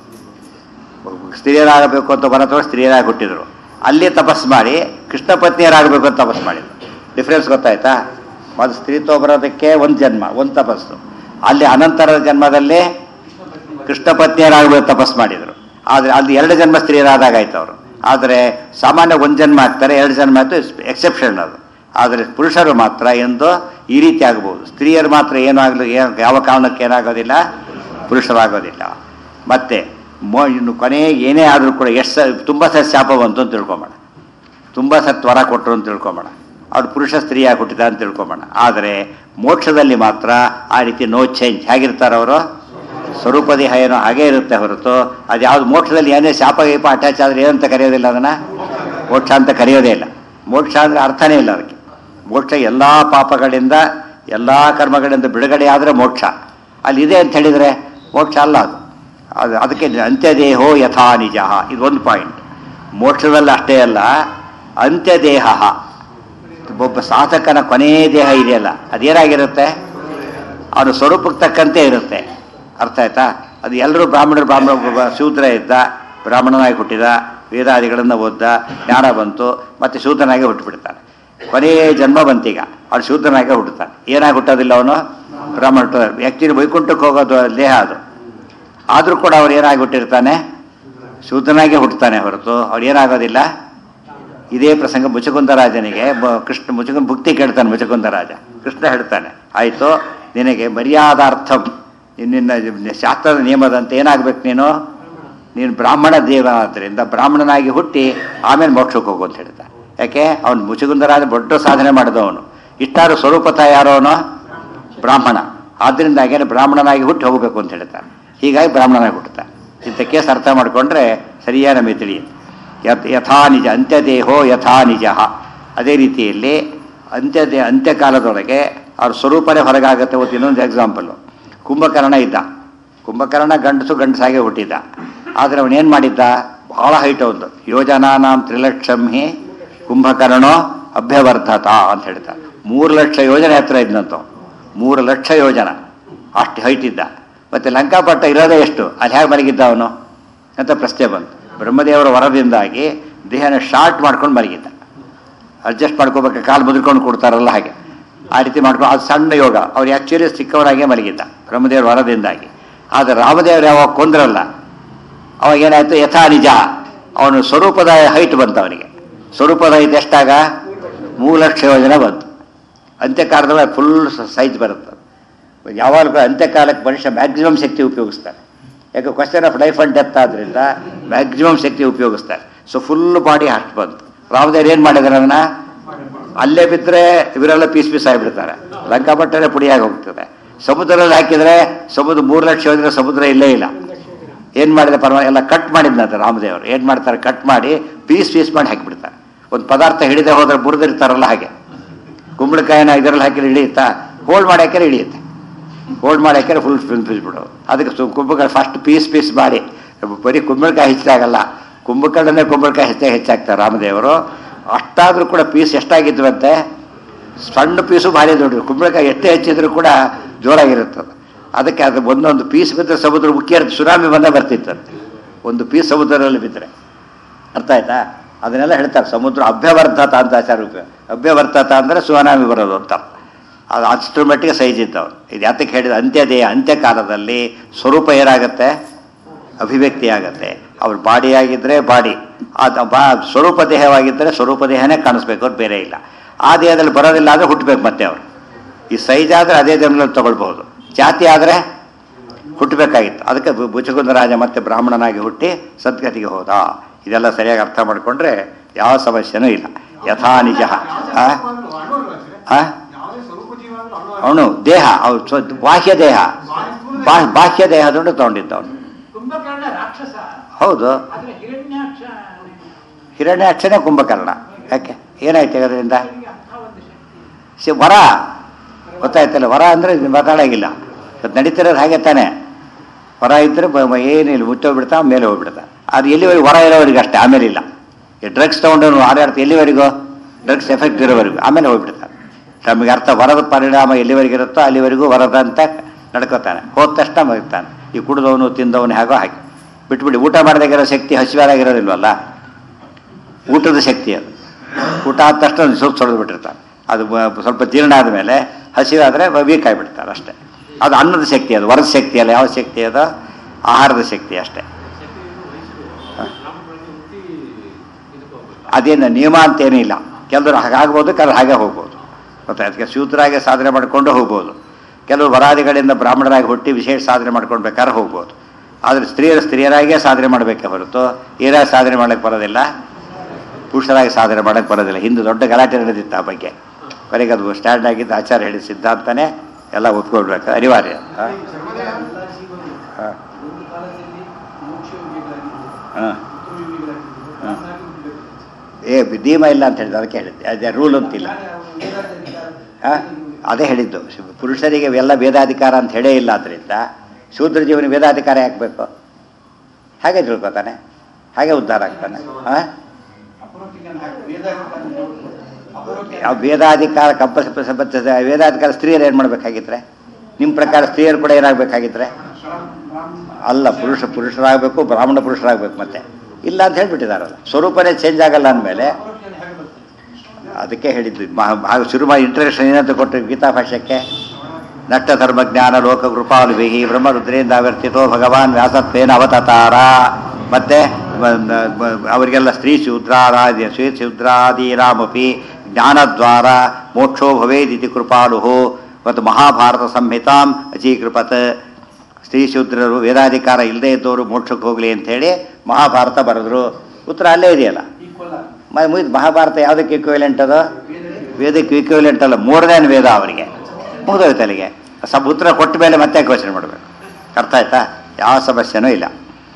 ಸ್ತ್ರೀಯರಾಗಬೇಕು ಅಂತ ಹೊರ ತಗೊಂಡು ಸ್ತ್ರೀಯರಾಗಿ ಹುಟ್ಟಿದ್ರು ಅಲ್ಲಿ ತಪಸ್ ಮಾಡಿ ಕೃಷ್ಣ ಪತ್ನಿಯರಾಗಬೇಕು ಅಂತ ತಪಸ್ ಮಾಡಿದ್ರು ಡಿಫ್ರೆನ್ಸ್ ಗೊತ್ತಾಯ್ತಾ ಮೊದಲು ಸ್ತ್ರೀತ್ವ ಬರೋದಕ್ಕೆ ಒಂದು ಜನ್ಮ ಒಂದು ತಪಸ್ಸು ಅಲ್ಲಿ ಅನಂತರದ ಜನ್ಮದಲ್ಲಿ ಕೃಷ್ಣ ಪತ್ನಿಯರಾಗಬೇಕು ತಪಸ್ ಮಾಡಿದರು ಆದರೆ ಅಲ್ಲಿ ಎರಡು ಜನ್ಮ ಸ್ತ್ರೀಯರಾದಾಗ ಆಯ್ತು ಅವರು ಆದರೆ ಸಾಮಾನ್ಯ ಒಂದು ಜನ್ಮ ಆಗ್ತಾರೆ ಎರಡು ಜನ್ಮ ಆಯ್ತು ಎಕ್ಸೆಪ್ಷನ್ ಅದು ಆದರೆ ಪುರುಷರು ಮಾತ್ರ ಎಂದು ಈ ರೀತಿ ಆಗ್ಬೋದು ಸ್ತ್ರೀಯರು ಮಾತ್ರ ಏನಾಗಲು ಯಾವ ಕಾರಣಕ್ಕೆ ಏನಾಗೋದಿಲ್ಲ ಪುರುಷರಾಗೋದಿಲ್ಲ ಮತ್ತೆ ಮೋ ಇನ್ನು ಕೊನೆಗೆ ಏನೇ ಆದರೂ ಕೂಡ ಎಷ್ಟು ಸ ತುಂಬ ಸತ್ ಶಾಪ ಬಂತು ಅಂತ ತಿಳ್ಕೊಂಬೋಣ ತುಂಬ ಸತ್ ವರ ಕೊಟ್ಟರು ಅಂತ ತಿಳ್ಕೊಂಬೋಣ ಅವ್ರು ಪುರುಷ ಸ್ತ್ರೀಯಾಗಿ ಹುಟ್ಟಿದ ಅಂತ ತಿಳ್ಕೊಂಬೋಣ ಆದರೆ ಮೋಕ್ಷದಲ್ಲಿ ಮಾತ್ರ ಆ ರೀತಿ ನೋ ಚೇಂಜ್ ಹೇಗಿರ್ತಾರೆ ಅವರು ಸ್ವರೂಪ ದೇಹ ಏನೋ ಹಾಗೇ ಇರುತ್ತೆ ಹೊರತು ಅದು ಯಾವುದು ಮೋಕ್ಷದಲ್ಲಿ ಏನೇ ಶಾಪ ಗೀಪ ಅಟ್ಯಾಚ್ ಆದರೆ ಏನಂತ ಕರೆಯೋದಿಲ್ಲ ಅದನ್ನು ಮೋಕ್ಷ ಅಂತ ಕರೆಯೋದೇ ಇಲ್ಲ ಮೋಕ್ಷ ಅಂದರೆ ಅರ್ಥನೇ ಇಲ್ಲ ಅದಕ್ಕೆ ಮೋಕ್ಷ ಎಲ್ಲ ಪಾಪಗಳಿಂದ ಎಲ್ಲ ಕರ್ಮಗಳಿಂದ ಬಿಡುಗಡೆ ಆದರೆ ಮೋಕ್ಷ ಅಲ್ಲಿ ಇದೆ ಅಂತ ಹೇಳಿದರೆ ಮೋಕ್ಷ ಅಲ್ಲ ಅದು ಅದು ಅದಕ್ಕೆ ಅಂತ್ಯದೇಹೋ ಯಥಾ ನಿಜ ಇದು ಒಂದು ಪಾಯಿಂಟ್ ಮೋಕ್ಷದಲ್ಲಿ ಅಷ್ಟೇ ಅಲ್ಲ ಅಂತ್ಯದೇಹ ಒಬ್ಬ ಸಾಧಕನ ಕೊನೆಯ ದೇಹ ಇದೆಯಲ್ಲ ಅದೇನಾಗಿರುತ್ತೆ ಅವನ ಸ್ವರೂಪಕ್ಕೆ ತಕ್ಕಂತೆ ಇರುತ್ತೆ ಅರ್ಥ ಆಯ್ತಾ ಅದು ಎಲ್ಲರೂ ಬ್ರಾಹ್ಮಣರು ಬ್ರಾಹ್ಮಣ ಒಬ್ಬ ಶೂದ್ರ ಇದ್ದ ಬ್ರಾಹ್ಮಣನಾಗಿ ಹುಟ್ಟಿದ ವೇದಾದಿಗಳನ್ನು ಓದ್ದ ಜ್ಞಾನ ಬಂತು ಮತ್ತೆ ಶೂದ್ರನಾಗೆ ಹುಟ್ಟುಬಿಡ್ತಾನೆ ಕೊನೆಯ ಜನ್ಮ ಬಂತೀಗ ಅವ್ನು ಶೂದ್ರನಾಗೆ ಹುಟ್ಟುತ್ತಾನೆ ಏನಾಗಿ ಹುಟ್ಟೋದಿಲ್ಲ ಅವನು ಬ್ರಾಹ್ಮಣ ಆ್ಯಕ್ಚುಲಿ ವೈಕುಂಠಕ್ಕೆ ಹೋಗೋದು ದೇಹ ಅದು ಆದರೂ ಕೂಡ ಅವ್ರು ಏನಾಗಿ ಹುಟ್ಟಿರ್ತಾನೆ ಶೂದ್ರನಾಗೆ ಹುಟ್ಟುತ್ತಾನೆ ಹೊರತು ಅವ್ರು ಏನಾಗೋದಿಲ್ಲ ಇದೇ ಪ್ರಸಂಗ ಮುಚುಕುಂದರಾಜನಿಗೆ ಬ- ಕೃಷ್ಣ ಮುಚುಕುಂದ ಭುಕ್ತಿ ಕೇಳ್ತಾನೆ ಮುಚುಕುಂದರಾಜ ಕೃಷ್ಣ ಹೇಳ್ತಾನೆ ಆಯಿತು ನಿನಗೆ ಮರ್ಯಾದಾರ್ಥಂ ನಿನ್ನ ಶಾಸ್ತ್ರದ ನಿಯಮದಂತೆ ಏನಾಗಬೇಕು ನೀನು ನೀನು ಬ್ರಾಹ್ಮಣ ದೇವ ಆದ್ದರಿಂದ ಬ್ರಾಹ್ಮಣನಾಗಿ ಹುಟ್ಟಿ ಆಮೇಲೆ ಮೋಕ್ಷಕ್ಕೆ ಹೋಗು ಅಂತ ಹೇಳ್ತಾನೆ ಯಾಕೆ ಅವನು ಮುಚುಕುಂದರಾಜ ದೊಡ್ಡ ಸಾಧನೆ ಮಾಡಿದವನು ಇಷ್ಟಾರು ಸ್ವರೂಪತ ಯಾರೋ ಅವನು ಬ್ರಾಹ್ಮಣ ಆದ್ದರಿಂದಾಗೇನೆ ಬ್ರಾಹ್ಮಣನಾಗಿ ಹುಟ್ಟಿ ಹೋಗಬೇಕು ಅಂತ ಹೇಳ್ತಾನೆ ಹೀಗಾಗಿ ಬ್ರಾಹ್ಮಣನಾಗಿ ಹುಟ್ಟುತ್ತಾನೆ ಇಂಥ ಕೇಸ್ ಅರ್ಥ ಮಾಡಿಕೊಂಡ್ರೆ ಸರಿಯಾದ ನಮಗೆ ತಿಳಿಯುತ್ತೆ ಯತ್ ಯಥಾ ನಿಜ ಅಂತ್ಯದೇಹೋ ಯಥಾ ನಿಜ ಅದೇ ರೀತಿಯಲ್ಲಿ ಅಂತ್ಯದೇ ಅಂತ್ಯಕಾಲದೊಳಗೆ ಅವ್ರ ಸ್ವರೂಪನೇ ಹೊರಗಾಗುತ್ತೆ ಇವತ್ತು ಇನ್ನೊಂದು ಎಕ್ಸಾಂಪಲು ಕುಂಭಕರ್ಣ ಇದ್ದ ಕುಂಭಕರ್ಣ ಗಂಡಸು ಗಂಡಸಾಗೆ ಹುಟ್ಟಿದ್ದ ಆದರೆ ಅವನೇನು ಮಾಡಿದ್ದ ಬಹಳ ಹೈಟ್ ಒಂದು ಯೋಜನಾನಾಂ ತ್ರಿಲಕ್ಷಂ ಹಿ ಕುಂಭಕರ್ಣೋ ಅಭ್ಯವರ್ಧತ ಅಂತ ಹೇಳ್ತಾರೆ ಮೂರು ಲಕ್ಷ ಯೋಜನೆ ಹತ್ರ ಇದ್ನಂತ ಮೂರು ಲಕ್ಷ ಯೋಜನ ಅಷ್ಟು ಹೈಟ್ ಇದ್ದ ಮತ್ತೆ ಲಂಕಾಪಟ್ಟ ಇರೋದೇ ಎಷ್ಟು ಅಲ್ಲಿ ಹೇಗೆ ಮಲಗಿದ್ದ ಅವನು ಅಂತ ಪ್ರಶ್ನೆ ಬಂತು ಬ್ರಹ್ಮದೇವರ ವರದಿಂದಾಗಿ ದೇಹನ ಶಾರ್ಟ್ ಮಾಡ್ಕೊಂಡು ಮಲಗಿದ್ದ ಅಡ್ಜಸ್ಟ್ ಮಾಡ್ಕೋಬೇಕು ಕಾಲು ಮುದ್ಕೊಂಡು ಕೊಡ್ತಾರಲ್ಲ ಹಾಗೆ ಆ ರೀತಿ ಮಾಡ್ಕೊಂಡು ಅದು ಸಣ್ಣ ಯೋಗ ಅವ್ರು ಆ್ಯಕ್ಚುಲಿ ಸಿಕ್ಕವರಾಗೆ ಮಲಗಿದ್ದ ಬ್ರಹ್ಮದೇವರ ವರದಿಂದಾಗಿ ಆದರೆ ರಾಮದೇವರು ಯಾವಾಗ ಕೊಂದ್ರಲ್ಲ ಅವಾಗ ಏನಾಯ್ತು ಯಥಾ ನಿಜ ಅವನು ಸ್ವರೂಪದ ಹೈಟ್ ಬಂತು ಅವನಿಗೆ ಸ್ವರೂಪದ ಹೈಟ್ ಎಷ್ಟಾಗ ಮೂರು ಲಕ್ಷ ಯೋಜನೆ ಬಂತು ಅಂತ್ಯಕಾಲದಲ್ಲಿ ಫುಲ್ ಸೈಜ್ ಬರುತ್ತೆ ಯಾವಾಗಲೂ ಕೂಡ ಅಂತ್ಯಕಾಲಕ್ಕೆ ಮನುಷ್ಯ ಮ್ಯಾಕ್ಸಿಮಮ್ ಶಕ್ತಿ ಉಪಯೋಗಿಸ್ತಾರೆ ಯಾಕೆ question of life and death ಆದ್ದರಿಂದ ಮ್ಯಾಕ್ಸಿಮಮ್ ಶಕ್ತಿ ಉಪಯೋಗಿಸ್ತಾರೆ ಸೊ ಫುಲ್ ಬಾಡಿ ಅಷ್ಟು ಬಂತು ರಾಮದೇವ್ರು ಏನು ಮಾಡಿದಾರೆ ಅದನ್ನ ಅಲ್ಲೇ ಬಿದ್ದರೆ ಇವರೆಲ್ಲ ಪೀಸ್ ಪೀಸ್ ಆಗಿಬಿಡ್ತಾರೆ ಲಂಕಾಪಟ್ಟಣೆ ಪುಡಿಯಾಗಿ ಹೋಗ್ತದೆ ಸಮುದ್ರದಲ್ಲಿ ಹಾಕಿದರೆ ಸಮುದ್ರ ಮೂರು ಲಕ್ಷ ಹೋದ್ರೆ ಸಮುದ್ರ ಇಲ್ಲೇ ಇಲ್ಲ ಏನು ಮಾಡಿದ ಪರವಾಗಿ ಎಲ್ಲ ಕಟ್ ಮಾಡಿದ್ನಂತೆ ರಾಮದೇವರು ಏನು ಮಾಡ್ತಾರೆ ಕಟ್ ಮಾಡಿ ಪೀಸ್ ಪೀಸ್ ಮಾಡಿ ಹಾಕಿಬಿಡ್ತಾರೆ ಒಂದು ಪದಾರ್ಥ ಹಿಡಿದೇ ಹೋದ್ರೆ ಮುರಿದಿರ್ತಾರಲ್ಲ ಹಾಗೆ ಕುಂಬಳಕಾಯಿನ ಇದರಲ್ಲಿ ಹಾಕಿದ್ರೆ ಹಿಡಿಯುತ್ತಾ ಹೋಲ್ಡ್ ಮಾಡಿ ಹಾಕಿದ್ರೆ ಹಿಡಿಯುತ್ತೆ ಹೋಲ್ಡ್ ಮಾಡಿ ಹಾಕಿದ್ರೆ ಫುಲ್ ಫುಲ್ ಪೀಸ್ ಬಿಡು ಅದಕ್ಕೆ ಸು ಕುಂಬಳಕಾಯಿ ಫಸ್ಟ್ ಪೀಸ್ ಪೀಸ್ ಮಾಡಿ ಬರೀ ಕುಂಬಳಕಾಯಿ ಹೆಚ್ಚಾಗಲ್ಲ ಕುಂಭಕರ್ಣನೇ ಕುಂಬಳಕಾಯಿ ಹೆಚ್ಚಾಗಿ ಹೆಚ್ಚಾಗ್ತಾರೆ ರಾಮದೇವರು ಅಷ್ಟಾದರೂ ಕೂಡ ಪೀಸ್ ಎಷ್ಟಾಗಿದ್ವಂತೆ ಸಣ್ಣ ಪೀಸು ಭಾರಿ ದೊಡ್ಡ ಕುಂಬಳಕಾಯಿ ಎಷ್ಟೇ ಹೆಚ್ಚಿದ್ರು ಕೂಡ ಜೋರಾಗಿರುತ್ತದೆ ಅದಕ್ಕೆ ಅದು ಒಂದೊಂದು ಪೀಸ್ ಬಿದ್ದರೆ ಸಮುದ್ರ ಮುಖ್ಯ ಸುನಾಮಿ ಬಂದೇ ಬರ್ತಿತ್ತಂತೆ ಒಂದು ಪೀಸ್ ಸಮುದ್ರದಲ್ಲಿ ಬಿದ್ದರೆ ಅರ್ಥ ಆಯ್ತಾ ಅದನ್ನೆಲ್ಲ ಹೇಳ್ತಾರೆ ಸಮುದ್ರ ಅಭ್ಯವರ್ಧತ ಅಂತ ಆಚಾರ ಉಪಯೋಗ ಅಭ್ಯವರ್ಧತ ಅಂದರೆ ಸುನಾಮಿ ಬರೋದು ಅಂತ ಅದು ಅಷ್ಟರ ಮಟ್ಟಿಗೆ ಸೈಜ್ ಇದ್ದವನು ಇದು ಯಾತಕ್ಕೆ ಹೇಳಿದ ಅಂತ್ಯದೇಹ ಅಂತ್ಯಕಾಲದಲ್ಲಿ ಸ್ವರೂಪ ಏನಾಗುತ್ತೆ ಅಭಿವ್ಯಕ್ತಿ ಆಗುತ್ತೆ ಅವ್ರ ಬಾಡಿ ಆಗಿದ್ದರೆ ಬಾಡಿ ಅದು ಬಾ ಸ್ವರೂಪ ದೇಹವಾಗಿದ್ದರೆ ಸ್ವರೂಪ ದೇಹನೇ ಕಾಣಿಸ್ಬೇಕು ಅದು ಬೇರೆ ಇಲ್ಲ ಆ ದೇಹದಲ್ಲಿ ಬರೋದಿಲ್ಲ ಆದರೆ ಹುಟ್ಟಬೇಕು ಮತ್ತೆ ಅವರು ಈ ಸೈಜ್ ಆದರೆ ಅದೇ ಜನ್ಮದಲ್ಲಿ ತಗೊಳ್ಬಹುದು ಜಾತಿ ಆದರೆ ಹುಟ್ಟಬೇಕಾಗಿತ್ತು ಅದಕ್ಕೆ ಬು- ಬುಚಕುಂದ ರಾಜ ಮತ್ತೆ ಬ್ರಾಹ್ಮಣನಾಗಿ ಹುಟ್ಟಿ ಸದ್ಗತಿಗೆ ಹೋದ ಇದೆಲ್ಲ ಸರಿಯಾಗಿ ಅರ್ಥ ಮಾಡಿಕೊಂಡ್ರೆ ಯಾವ ಸಮಸ್ಯೆನೂ ಇಲ್ಲ ಯಥಾ ನಿಜ ಆ? ಆ? ಅವನು ದೇಹ ಅವ್ನು ಸ್ವ- ಬಾಹ್ಯ ದೇಹ ಬಾ- ಬಾಹ್ಯ ದೇಹದೊಂದು ತಗೊಂಡಿದ್ದ ಅವನು ಕುಂಭಕರ್ಣ ರಾಕ್ಷಸ ಹೌದು ಆದ್ರೆ ಹಿರಣ್ಯಾಕ್ಷ ಹಿರಣ್ಯಾಕ್ಷನೇ ಕುಂಭಕರ್ಣ ಯಾಕೆ ಏನಾಯ್ತು ಅದರಿಂದ ಅವನಿಗೆ ಅಂಥ ಒಂದು ಶಕ್ತಿ ಸಿ ವರ ಗೊತ್ತಾಯ್ತಲ್ಲ ವರ ಅಂದರೆ ಮಾತಾಡೋಂಗಿಲ್ಲ ಅದು ನಡೀತಿರೋದು ಹಾಗೆ ತಾನೆ ವರ ಇದ್ದರೆ ಏನಿಲ್ಲ ಮುಚ್ಚೋಗ್ಬಿಡ್ತಾ ಮೇಲೆ ಹೋಗ್ಬಿಡ್ತಾ ಅದು ಎಲ್ಲಿವರೆಗೂ ವರ ಇರೋವರೆಗೂ ಅಷ್ಟೇ ಆಮೇಲೆ ಇಲ್ಲ ಈ ಡ್ರಗ್ಸ್ ತೊಗೊಂಡು ಆಡಾಡ್ತಾ ಎಲ್ಲಿವರೆಗೂ ಡ್ರಗ್ಸ್ ಎಫೆಕ್ಟ್ ಇರೋವರೆಗೂ ಆಮೇಲೆ ಹೋಗ್ಬಿಡ್ತಾನೆ ನಮಗೆ ಅರ್ಥ ವರದ ಪರಿಣಾಮ ಎಲ್ಲಿವರೆಗೂ ಇರುತ್ತೋ ಅಲ್ಲಿವರೆಗೂ ವರದ ಅಂತ ನಡ್ಕೋತಾನೆ ಹೋದ ತಕ್ಷಣ ಮಗಿತಾನೆ ಈ ಕುಡಿದವನು ತಿಂದವನು ಹೇಗೋ ಹಾಕಿ ಬಿಟ್ಬಿಡಿ ಊಟ ಮಾಡಿದಾಗಿರೋ ಶಕ್ತಿ ಹಸಿವಾರಾಗಿರೋದಿಲ್ವಲ್ಲ ಊಟದ ಶಕ್ತಿ ಅದು ಊಟ ಆದ ತಕ್ಷಣ ಸ್ವಲ್ಪ ತೊಳೆದು ಬಿಟ್ಟಿರ್ತಾನೆ ಅದು ಬ- ಸ್ವಲ್ಪ ಜೀರ್ಣ ಆದಮೇಲೆ ಹಸಿವಾದರೆ ವೀಕ್ ಆಗಿಬಿಡ್ತಾರೆ ಅಷ್ಟೇ ಅದು ಅನ್ನದ ಶಕ್ತಿ ಅದು ವರದ ಶಕ್ತಿ ಅಲ್ಲ ಯಾವ ಶಕ್ತಿ ಅದು ಆಹಾರದ ಶಕ್ತಿ ಅಷ್ಟೇ ಅದೇನು ನಿಯಮ ಅಂತೇನೂ ಇಲ್ಲ ಕೆಲವರು ಹಾಗಾಗ್ಬೋದು ಕೆಲವರು ಹಾಗೆ ಹೋಗ್ಬೋದು ಮತ್ತೆ ಅದಕ್ಕೆ ಶೂದ್ರಾಗಿ ಸಾಧನೆ ಮಾಡಿಕೊಂಡು ಹೋಗ್ಬೋದು ಕೆಲವರು ವರಾದಿಗಳಿಂದ ಬ್ರಾಹ್ಮಣರಾಗಿ ಹುಟ್ಟಿ ವಿಶೇಷ ಸಾಧನೆ ಮಾಡ್ಕೊಂಡು ಬೇಕಾದ್ರೆ ಹೋಗ್ಬೋದು ಆದರೆ ಸ್ತ್ರೀಯರು ಸ್ತ್ರೀಯರಾಗೇ ಸಾಧನೆ ಮಾಡಬೇಕೆ ಹೊರತು ಏನಾಗಿ ಸಾಧನೆ ಮಾಡಕ್ಕೆ ಬರೋದಿಲ್ಲ ಪುರುಷರಾಗಿ ಸಾಧನೆ ಮಾಡಕ್ಕೆ ಬರೋದಿಲ್ಲ ಹಿಂದೆ ದೊಡ್ಡ ಗಲಾಟೆ ನಡೆದಿತ್ತು ಆ ಬಗ್ಗೆ ಕೊನೆಗೆ ಅದು ಸ್ಟ್ಯಾಂಡ್ ಆಗಿದ್ದು ಆಚಾರ ಹೇಳಿ ಸಿದ್ಧಾಂತನೇ ಎಲ್ಲ ಒಪ್ಕೊಳ್ಬೇಕು ಅನಿವಾರ್ಯ ಆ? ಆ. ಒಂದು ಕಾಲದಲ್ಲಿ ಮೋಕ್ಷ ಯೋಗಿಗಳಾಗಿದ್ದರು ಆ. ಉತ್ತಮ ಯೋಗಿಗಳಾಗಿದ್ದರು ರಾಮನಾಗಿ ಹುಟ್ಟಬೇಕು ಏ ನಿಯಮ ಇಲ್ಲ ಅಂತ ಹೇಳಿದ್ದು ಅದಕ್ಕೆ ಹೇಳಿದ್ದೆ ಅದೇ ರೂಲ್ ಅಂತಿಲ್ಲ ಆ? ಅದೇ ಹೇಳಿದ್ದು ಶು- ಪುರುಷರಿಗೆ ಎಲ್ಲ ವೇದಾಧಿಕಾರ ಅಂತ ಹೇಳೇ ಇಲ್ಲ ಆದ್ದರಿಂದ ಶೂದ್ರ ಜೀವನ ವೇದಾಧಿಕಾರ ಹಾಕಬೇಕು ಹಾಗೆ ತಿಳ್ಕೊತಾನೆ ಹಾಗೆ ಉದ್ಧಾರ ಆಗ್ತಾನೆ ಆ? ಯಾವ ವೇದಾಧಿಕಾರ ಕಂಪಲ್ಸರಿ ವೇದಾಧಿಕಾರ ಸ್ತ್ರೀಯರು ಏನು ಮಾಡ್ಬೇಕಾಗಿದ್ರೆ ನಿಮ್ಮ ಪ್ರಕಾರ ಸ್ತ್ರೀಯರು ಕೂಡ ಏನಾಗಬೇಕಾಗಿದ್ರೆ ಅಲ್ಲ ಪುರುಷ ಪುರುಷರಾಗಬೇಕು ಬ್ರಾಹ್ಮಣ ಪುರುಷರಾಗಬೇಕು ಮತ್ತೆ ಇಲ್ಲ ಅಂತ ಹೇಳ್ಬಿಟ್ಟಿದಾರಲ್ಲ ಸ್ವರೂಪನೇ ಚೇಂಜ್ ಆಗಲ್ಲ ಅಂದಮೇಲೆ ಅಪರೋಕ್ಷ ಹೇಗೆ ಬರ್ತದೆ ಅದಕ್ಕೆ ಹೇಳಿದ್ದು ಮಹಾ- ಭಾಗ ಶುರು ಮಾಡಿ ಇಂಟ್ರಡಕ್ಷನ್ ಏನಂತ ಕೊಟ್ಟರು ಗೀತಾ ಭಾಷ್ಯಕ್ಕೆ ನಟ್ಟ ಧರ್ಮಜ್ಞಾನ ಲೋಕ ಕೃಪಾಲುಭಿಹಿ ಬ್ರಹ್ಮ ರುದ್ರೇಂದ್ರ ಅವರ್ತಿತೋ ಭಗವಾನ್ ವ್ಯಾಸತ್ವೇನ ಅವತಾರ ಮತ್ತೆ ಮ- ಮ- ಅವರಿಗೆಲ್ಲ ಸ್ತ್ರೀ ಶೂದ್ರಾರಾಧ್ಯ ಶ್ರೀ ಶೂದ್ರಾದೀನಾಮಪಿ ಜ್ಞಾನದ್ವಾರ ಮೋಕ್ಷೋ ಭವೇದಿತಿ ಕೃಪಾಲು ಮತ್ತು ಮಹಾಭಾರತ ಸಂಹಿತಾಂ ಅಚೀಕೃಪತ್ ಸ್ತ್ರೀ ಶೂದ್ರರು ವೇದಾಧಿಕಾರ ಇಲ್ಲದೇ ಇದ್ದವರು ಮೋಕ್ಷಕ್ಕೆ ಹೋಗಲಿ ಅಂಥೇಳಿ ಮಹಾಭಾರತ ಬರೆದ್ರು ಉತ್ತರ ಅಲ್ಲೇ ಇದೆಯಲ್ಲ ಈಕ್ವಲ್ ಆಗಿ ಮ- ಮುಗಿದು ಮಹಾಭಾರತ ಯಾವುದಕ್ಕೆ ಇಕ್ವಿವೆಲೆಂಟ್ ಅದು ವೇದಕ್ಕೆ ವೇದಕ್ಕೆ ಇಕ್ವಿವೆಲೆಂಟ್ ಅಲ್ಲ ಮೂರನೇ ವೇದ ಅವರಿಗೆ ಮುಗಿದೋಯ್ತು ಅಲ್ಲಿಗೆ ಸಬ್ ಉತ್ತರ ಕೊಟ್ಟ ಮೇಲೆ ಮತ್ತೆ ಕ್ವಶನ್ ಮಾಡಬೇಕು ಅರ್ಥ ಆಯ್ತಾ ಯಾವ ಸಮಸ್ಯೆನೂ ಇಲ್ಲ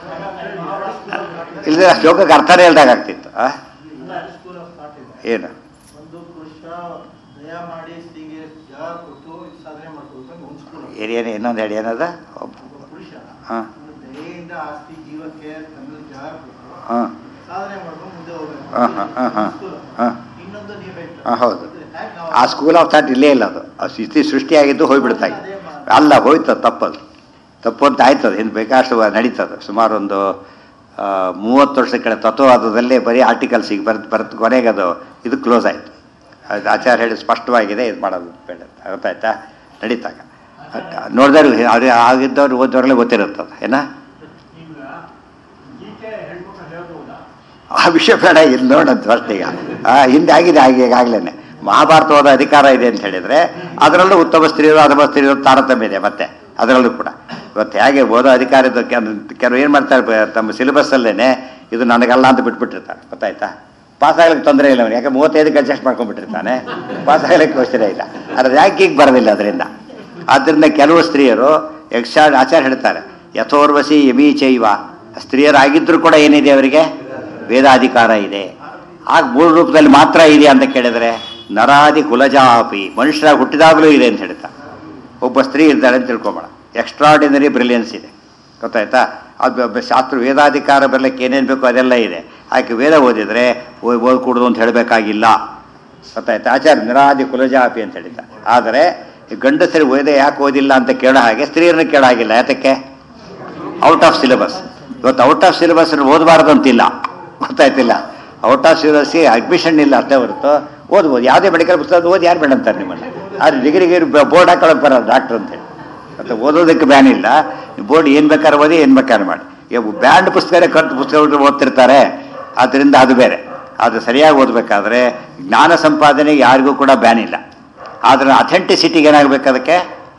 ಇಲ್ಲದೆ ಶ್ಲೋಕಕ್ಕೆ ಅರ್ಥನೇ ಇಲ್ದಾಗ ಆಗ್ತಿತ್ತು ಆ? ಸ್ಕೂಲ್ ಆಫ್ ಥಾಟ್ ಇದೆ ಏನು ಒಂದು ಪುರುಷ ದಯ ಮಾಡಿ ಸ್ತ್ರೀಗೆ ಜಾಗ ಕೊಟ್ಟು ಸಾಧನೆ ಮಾಡ್ಕೊಬೇಕು ಅಂತ ಒಂದು ಸ್ಕೂಲ್ ಏನೇನು ಇನ್ನೊಂದು ಹೇಳಿ ಏನದ ಒಬ್ಬ ಪುರುಷ ಹಾಂ ಒಂದು ದಯೆಯಿಂದ ಆ ಸ್ತ್ರೀ ಜೀವಕ್ಕೆ ತನ್ನಲ್ಲಿ ಜಾಗ ಕೊಟ್ಟು ಹಾಂ ಸಾಧನೆ ಮಾಡ್ಕೊಂಡು ಮುಂದೆ ಹೋಗ್ಬೇಕು ಹಾಂ ಹಾಂ ಹಾಂ ಹಾಂ ಸ್ಕೂಲ್ ಹಾಂ ಇನ್ನೊಂದು ನೀವು ಹಾಂ ಹೌದು ಹೇಗೆ ನಾವು ಆ ಸ್ಕೂಲ್ ಆಫ್ ಥಾಟ್ ಇಲ್ಲೇ ಇಲ್ಲ ಅದು ಆ ಸ್ಥಿತಿ ಸೃಷ್ಟಿಯಾಗಿದ್ದು ಹೋಗ್ಬಿಡ್ತಾಗಿ ಅಲ್ಲ ಹೋಯ್ತು ತಪ್ಪದು ತಪ್ಪು ಅಂತ ಆಯ್ತದ ಹಿಂದೆ ಬೇಕಾಷ್ಟು ನಡೀತದೆ ಸುಮಾರು ಒಂದು ಆ, ಮೂವತ್ತು ವರ್ಷದ ಕಡೆ ತತ್ವವಾದದಲ್ಲೇ ಬರೀ ಆರ್ಟಿಕಲ್ಸಿಗೆ ಬರ್ದು ಬರ್ದು ಕೊನೆಗೆ ಅದು ಇದು ಕ್ಲೋಸ್ ಆಯಿತು ಅದು ಆಚಾರ್ಯ ಹೇಳಿ ಸ್ಪಷ್ಟವಾಗಿದೆ ಇದು ಮಾಡೋದು ಬೇಡ ಅಂತ ಗೊತ್ತಾಯ್ತಾ ನಡೀತಾಗ ನೋಡಿದವ್ರು ಅವ್ರು ಆಗಿದ್ದವ್ರು ಓದೋರೆಲ್ಲ ಗೊತ್ತಿರುತ್ತದ ಏನ ಈಗ ಗೀತೆ ಹೇಳ್ಬಿಟ್ಟು ಹೇಳ್ಬೋದಾ ಆ ವಿಷಯ ಬೇಡ ಇಲ್ಲಿ ನೋಡಂತ ಫಸ್ಟ್ ಈಗ ಆ, ಹಿಂದೆ ಆಗಿದೆ ಹಾಗೆ ಈಗಾಗಲೇ ಮಹಾಭಾರತವಾದ ಅಧಿಕಾರ ಇದೆ ಅಂತ ಹೇಳಿದ್ರೆ ಅದರಲ್ಲೂ ಉತ್ತಮ ಸ್ತ್ರೀಯರು ಅಧಮ ಸ್ತ್ರೀಯರು ತಾರತಮ್ಯ ಇದೆ ಮತ್ತೆ ಅದರಲ್ಲೂ ಕೂಡ ಇವತ್ತು ಹೇಗೆ ಓದೋ ಅಧಿಕಾರ ಇದ್ದು ಕೆಲವು ಏನು ಮಾಡ್ತಾರೆ ಬ- ತಮ್ಮ ಸಿಲೆಬಸ್ಸಲ್ಲೇ ಇದು ನನಗಲ್ಲ ಅಂತ ಬಿಟ್ಬಿಟ್ಟಿರ್ತಾರೆ ಗೊತ್ತಾಯ್ತಾ ಪಾಸ್ ಆಗ್ಲಿಕ್ಕೆ ತೊಂದರೆ ಇಲ್ಲ ಅವನು ಯಾಕೆ ಮೂವತ್ತೈದಕ್ಕೆ ಅಡ್ಜಸ್ಟ್ ಮಾಡ್ಕೊಂಡ್ಬಿಟ್ಟಿರ್ತಾನೆ ಪಾಸ್ ಆಗ್ಲಿಕ್ಕೆ ಯೋಚನೆ ಇಲ್ಲ ಅದ್ರ ರ್ಯಾಂಕಿಂಗ್ ಬರೋದಿಲ್ಲ ಅದರಿಂದ ಆದ್ದರಿಂದ ಕೆಲವು ಸ್ತ್ರೀಯರು ಯಕ್ಷ ಆಚಾರ್ಯ ಹೇಳ್ತಾರೆ ಯಥೋರ್ವಸಿ ಯಮೀ ಚೈವ ಸ್ತ್ರೀಯರಾಗಿದ್ದರೂ ಕೂಡ ಏನಿದೆ ಅವರಿಗೆ ವೇದಾಧಿಕಾರ ಇದೆ ಆಗ ಮೂಲ ರೂಪದಲ್ಲಿ ಮಾತ್ರ ಇದೆ ಅಂತ ಕೇಳಿದ್ರೆ ನರಾದಿ ಕುಲಜಾಪಿ ಮನುಷ್ಯರಾಗಿ ಹುಟ್ಟಿದಾಗಲೂ ಇದೆ ಅಂತ ಹೇಳ್ತಾರೆ ಒಬ್ಬ ಸ್ತ್ರೀ ಇದ್ದಾಳೆ ಅಂತ ತಿಳ್ಕೊಬೇಡ ಎಕ್ಸ್ಟ್ರಾಡಿನರಿ ಬ್ರಿಲಿಯನ್ಸ್ ಇದೆ ಗೊತ್ತಾಯ್ತಾ ಅದು ಬ- ಶಾಸ್ತ್ರ ವೇದಾಧಿಕಾರ ಬರಲಿಕ್ಕೆ ಏನೇನು ಬೇಕೋ ಅದೆಲ್ಲ ಇದೆ ಆಕೆ ವೇದ ಓದಿದ್ರೆ ಓ- ಓದ್ಕೂಡ್ದು ಅಂತ ಹೇಳಬೇಕಾಗಿಲ್ಲ ಗೊತ್ತಾಯ್ತಾ ಆಚಾರ್ಯ ನಿರಾದಿ ಕುಲಜಾಪಿ ಅಂತ ಹೇಳಿದ್ದ ಆದರೆ ಈ ಗಂಡಸರು ವೇದ ಯಾಕೆ ಓದಿಲ್ಲ ಅಂತ ಕೇಳೋ ಹಾಗೆ ಸ್ತ್ರೀಯರನ್ನ ಕೇಳೋ ಹಾಗಿಲ್ಲ ಯಾತಕ್ಕೆ ಔಟ್ ಆಫ್ ಸಿಲೆಬಸ್ ಇವತ್ತು ಔಟ್ ಆಫ್ ಸಿಲೆಬಸ್ ಓದಬಾರ್ದು ಅಂತಿಲ್ಲ ಗೊತ್ತಾಯ್ತಿಲ್ಲ ಔಟ್ ಆಫ್ ಸಿಲೆಬಸ್ಗೆ ಅಡ್ಮಿಷನ್ ಇಲ್ಲ ಅಷ್ಟೇ ಹೊರತು ಓದ್ಬೋದು ಯಾವುದೇ ಮೆಡಿಕಲ್ ಪುಸ್ತಕ ಓದಿ ಯಾರು ಬೇಡ ಅಂತಾರೆ ನಿಮ್ಮನ್ನು ಆದ್ರೆ ಡಿಗ್ರಿಗೆ ಬೋರ್ಡ್ ಹಾಕೊಳ್ಳೋಕೆ ಬರೋದು ಡಾಕ್ಟರ್ ಅಂತೇಳಿ ಮತ್ತು ಓದೋದಕ್ಕೆ ಬ್ಯಾನ್ ಇಲ್ಲ ಬೋರ್ಡ್ ಏನು ಬೇಕಾದ್ರೆ ಓದಿ ಏನು ಬೇಕಾದ್ರೆ ಮಾಡಿ ಬ್ಯಾಂಡ್ ಪುಸ್ತಕನೇ ಕರೆಕ್ಟ್ ಪುಸ್ತಕ ಓದ್ತಿರ್ತಾರೆ ಆದ್ದರಿಂದ ಅದು ಬೇರೆ ಅದು ಸರಿಯಾಗಿ ಓದಬೇಕಾದ್ರೆ ಜ್ಞಾನ ಸಂಪಾದನೆಗೆ ಯಾರಿಗೂ ಕೂಡ ಬ್ಯಾನ್ ಇಲ್ಲ ಆದರೆ ಅಥೆಂಟಿಸಿಟಿಗೆ ಏನಾಗಬೇಕು ಅದಕ್ಕೆ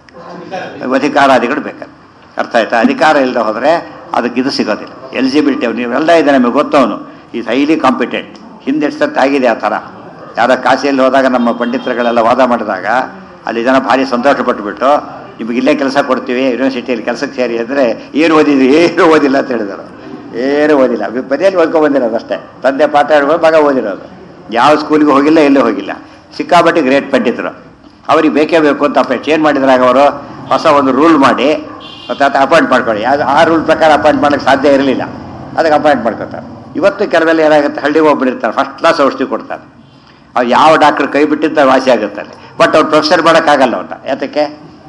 ಅಧಿಕಾರಾದಿಗಳು ಬೇಕಾದ್ರೆ ಅರ್ಥ ಆಯ್ತಾ ಅಧಿಕಾರ ಇಲ್ಲದೆ ಹೋದರೆ ಅದಕ್ಕೆ ಇದು ಸಿಗೋದಿಲ್ಲ ಎಲಿಜಿಬಿಲಿಟಿ ಅವ್ನು ನೀವೆಲ್ಲ ಇದೆ ನಮಗೆ ಗೊತ್ತವನು ಈಸ್ ಹೈಲಿ ಕಾಂಪಿಟೆಂಟ್ ಹಿಂದೆ ಎಷ್ಟು ಸತ್ತು ಆಗಿದೆ ಆ ಥರ ಯಾರೋ ಕಾಶಿಯಲ್ಲಿ ಹೋದಾಗ ನಮ್ಮ ಪಂಡಿತರುಗಳೆಲ್ಲ ವಾದ ಮಾಡಿದಾಗ ಅಲ್ಲಿ ಜನ ಭಾರಿ ಸಂತೋಷ ಪಟ್ಟುಬಿಟ್ಟು ನಿಮಗೆ ಇಲ್ಲೇ ಕೆಲಸ ಕೊಡ್ತೀವಿ ಯೂನಿವರ್ಸಿಟಿಯಲ್ಲಿ ಕೆಲಸಕ್ಕೆ ಸೇರಿ ಅಂದರೆ ಏನು ಓದಿದ್ರಿ ಏನು ಓದಿಲ್ಲ ಅಂತ ಹೇಳಿದರು ಏನು ಓದಿಲ್ಲ ಬದಿಯಲ್ಲಿ ಓದ್ಕೊಂಡು ಬಂದಿರೋದು ಅಷ್ಟೇ ತಂದೆ ಪಾಠ ಹೇಳ್ಬೋದು ಮಗ ಓದಿರೋದು ಯಾವ ಸ್ಕೂಲಿಗೆ ಹೋಗಿಲ್ಲ ಎಲ್ಲೂ ಹೋಗಿಲ್ಲ ಸಿಕ್ಕಾಪಟ್ಟೆ ಗ್ರೇಟ್ ಪಂಡಿತರು ಅವ್ರಿಗೆ ಬೇಕೇ ಬೇಕು ಅಂತ ಅಪೇಕ್ಷೆ ಏನು ಮಾಡಿದ್ರಾಗ ಅವರು ಹೊಸ ಒಂದು ರೂಲ್ ಮಾಡಿ ಮತ್ತೆ ಅಪಾಯಿಂಟ್ ಮಾಡ್ಕೊಳ್ಳಿ ಯಾವ್ದು ಆ ರೂಲ್ ಪ್ರಕಾರ ಅಪಾಯಿಂಟ್ ಮಾಡೋಕ್ಕೆ ಸಾಧ್ಯ ಇರಲಿಲ್ಲ ಅದಕ್ಕೆ ಅಪಾಯಿಂಟ್ ಮಾಡ್ಕೊತಾರೆ ಇವತ್ತು ಕೆಲವೆಲ್ಲ ಏನಾಗುತ್ತೆ ಹಳ್ಳಿ ಒಬ್ಬರಿರ್ತಾರೆ ಫಸ್ಟ್ ಕ್ಲಾಸ್ ಔಷಧಿ ಕೊಡ್ತಾರೆ ಅವ್ರು ಯಾವ ಡಾಕ್ಟರ್ ಕೈ ಬಿಟ್ಟಿದ್ದ ವಾಸಿ ಆಗುತ್ತೆ ಅಲ್ಲಿ ಬಟ್ ಅವ್ರು ಪ್ರೊಫೆಸರ್ ಮಾಡೋಕ್ಕಾಗಲ್ಲ ಅವ್ರನ್ನ ಯಾತಕ್ಕೆ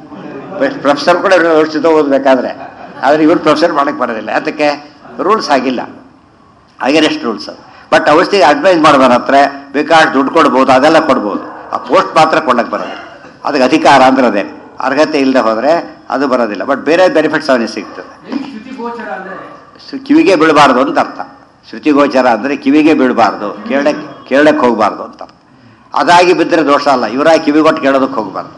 ಪ್ರೊಫೆಸರ್ ಕೂಡ ಔಷಧಿ ಓದಬೇಕಾದ್ರೆ ಆದರೆ ಇವ್ರು ಪ್ರೊಫೆಸರ್ ಮಾಡೋಕ್ಕೆ ಬರೋದಿಲ್ಲ ಯಾತಕ್ಕೆ ರೂಲ್ಸ್ ಆಗಿಲ್ಲ ಅಗೇನೆಸ್ಟ್ ರೂಲ್ಸ್ ಬಟ್ ಔಷಧಿ ಅಡ್ವೈಸ್ ಮಾಡೋದನ್ನ ಹತ್ರ ಬೇಕಾಷ್ಟು ದುಡ್ಡು ಕೊಡ್ಬೋದು ಅದೆಲ್ಲ ಕೊಡ್ಬೋದು ಆ ಪೋಸ್ಟ್ ಮಾತ್ರ ಕೊಡಕ್ಕೆ ಬರೋದಿಲ್ಲ ಅದಕ್ಕೆ ಅಧಿಕಾರ ಅಂದ್ರೆ ಅದೇ ಅರ್ಹತೆ ಇಲ್ಲದೆ ಹೋದರೆ ಅದು ಬರೋದಿಲ್ಲ ಬಟ್ ಬೇರೆ ಬೆನಿಫಿಟ್ಸ್ ಅವನಿಗೆ ಸಿಗ್ತದೆ ಶ್ರುತಿ ಗೋಚರ ಅಂದ್ರೆ ಸು- ಕಿವಿಗೆ ಬೀಳಬಾರ್ದು ಅಂತ ಅರ್ಥ ಶ್ರುತಿಗೋಚರ ಅಂದರೆ ಕಿವಿಗೆ ಬೀಳಬಾರ್ದು ಕೇಳಕ್ಕೆ ಕೇಳಕ್ಕೆ ಹೋಗಬಾರ್ದು ಅಂತ ಅರ್ಥ. ಅದಾಗಿ ಬಿದ್ದರೆ ದೋಷ ಅಲ್ಲ ಇವರಾಗಿ ಕಿವಿಗೊಟ್ಟು ಕೇಳೋದಕ್ಕೆ ಹೋಗಬಾರ್ದು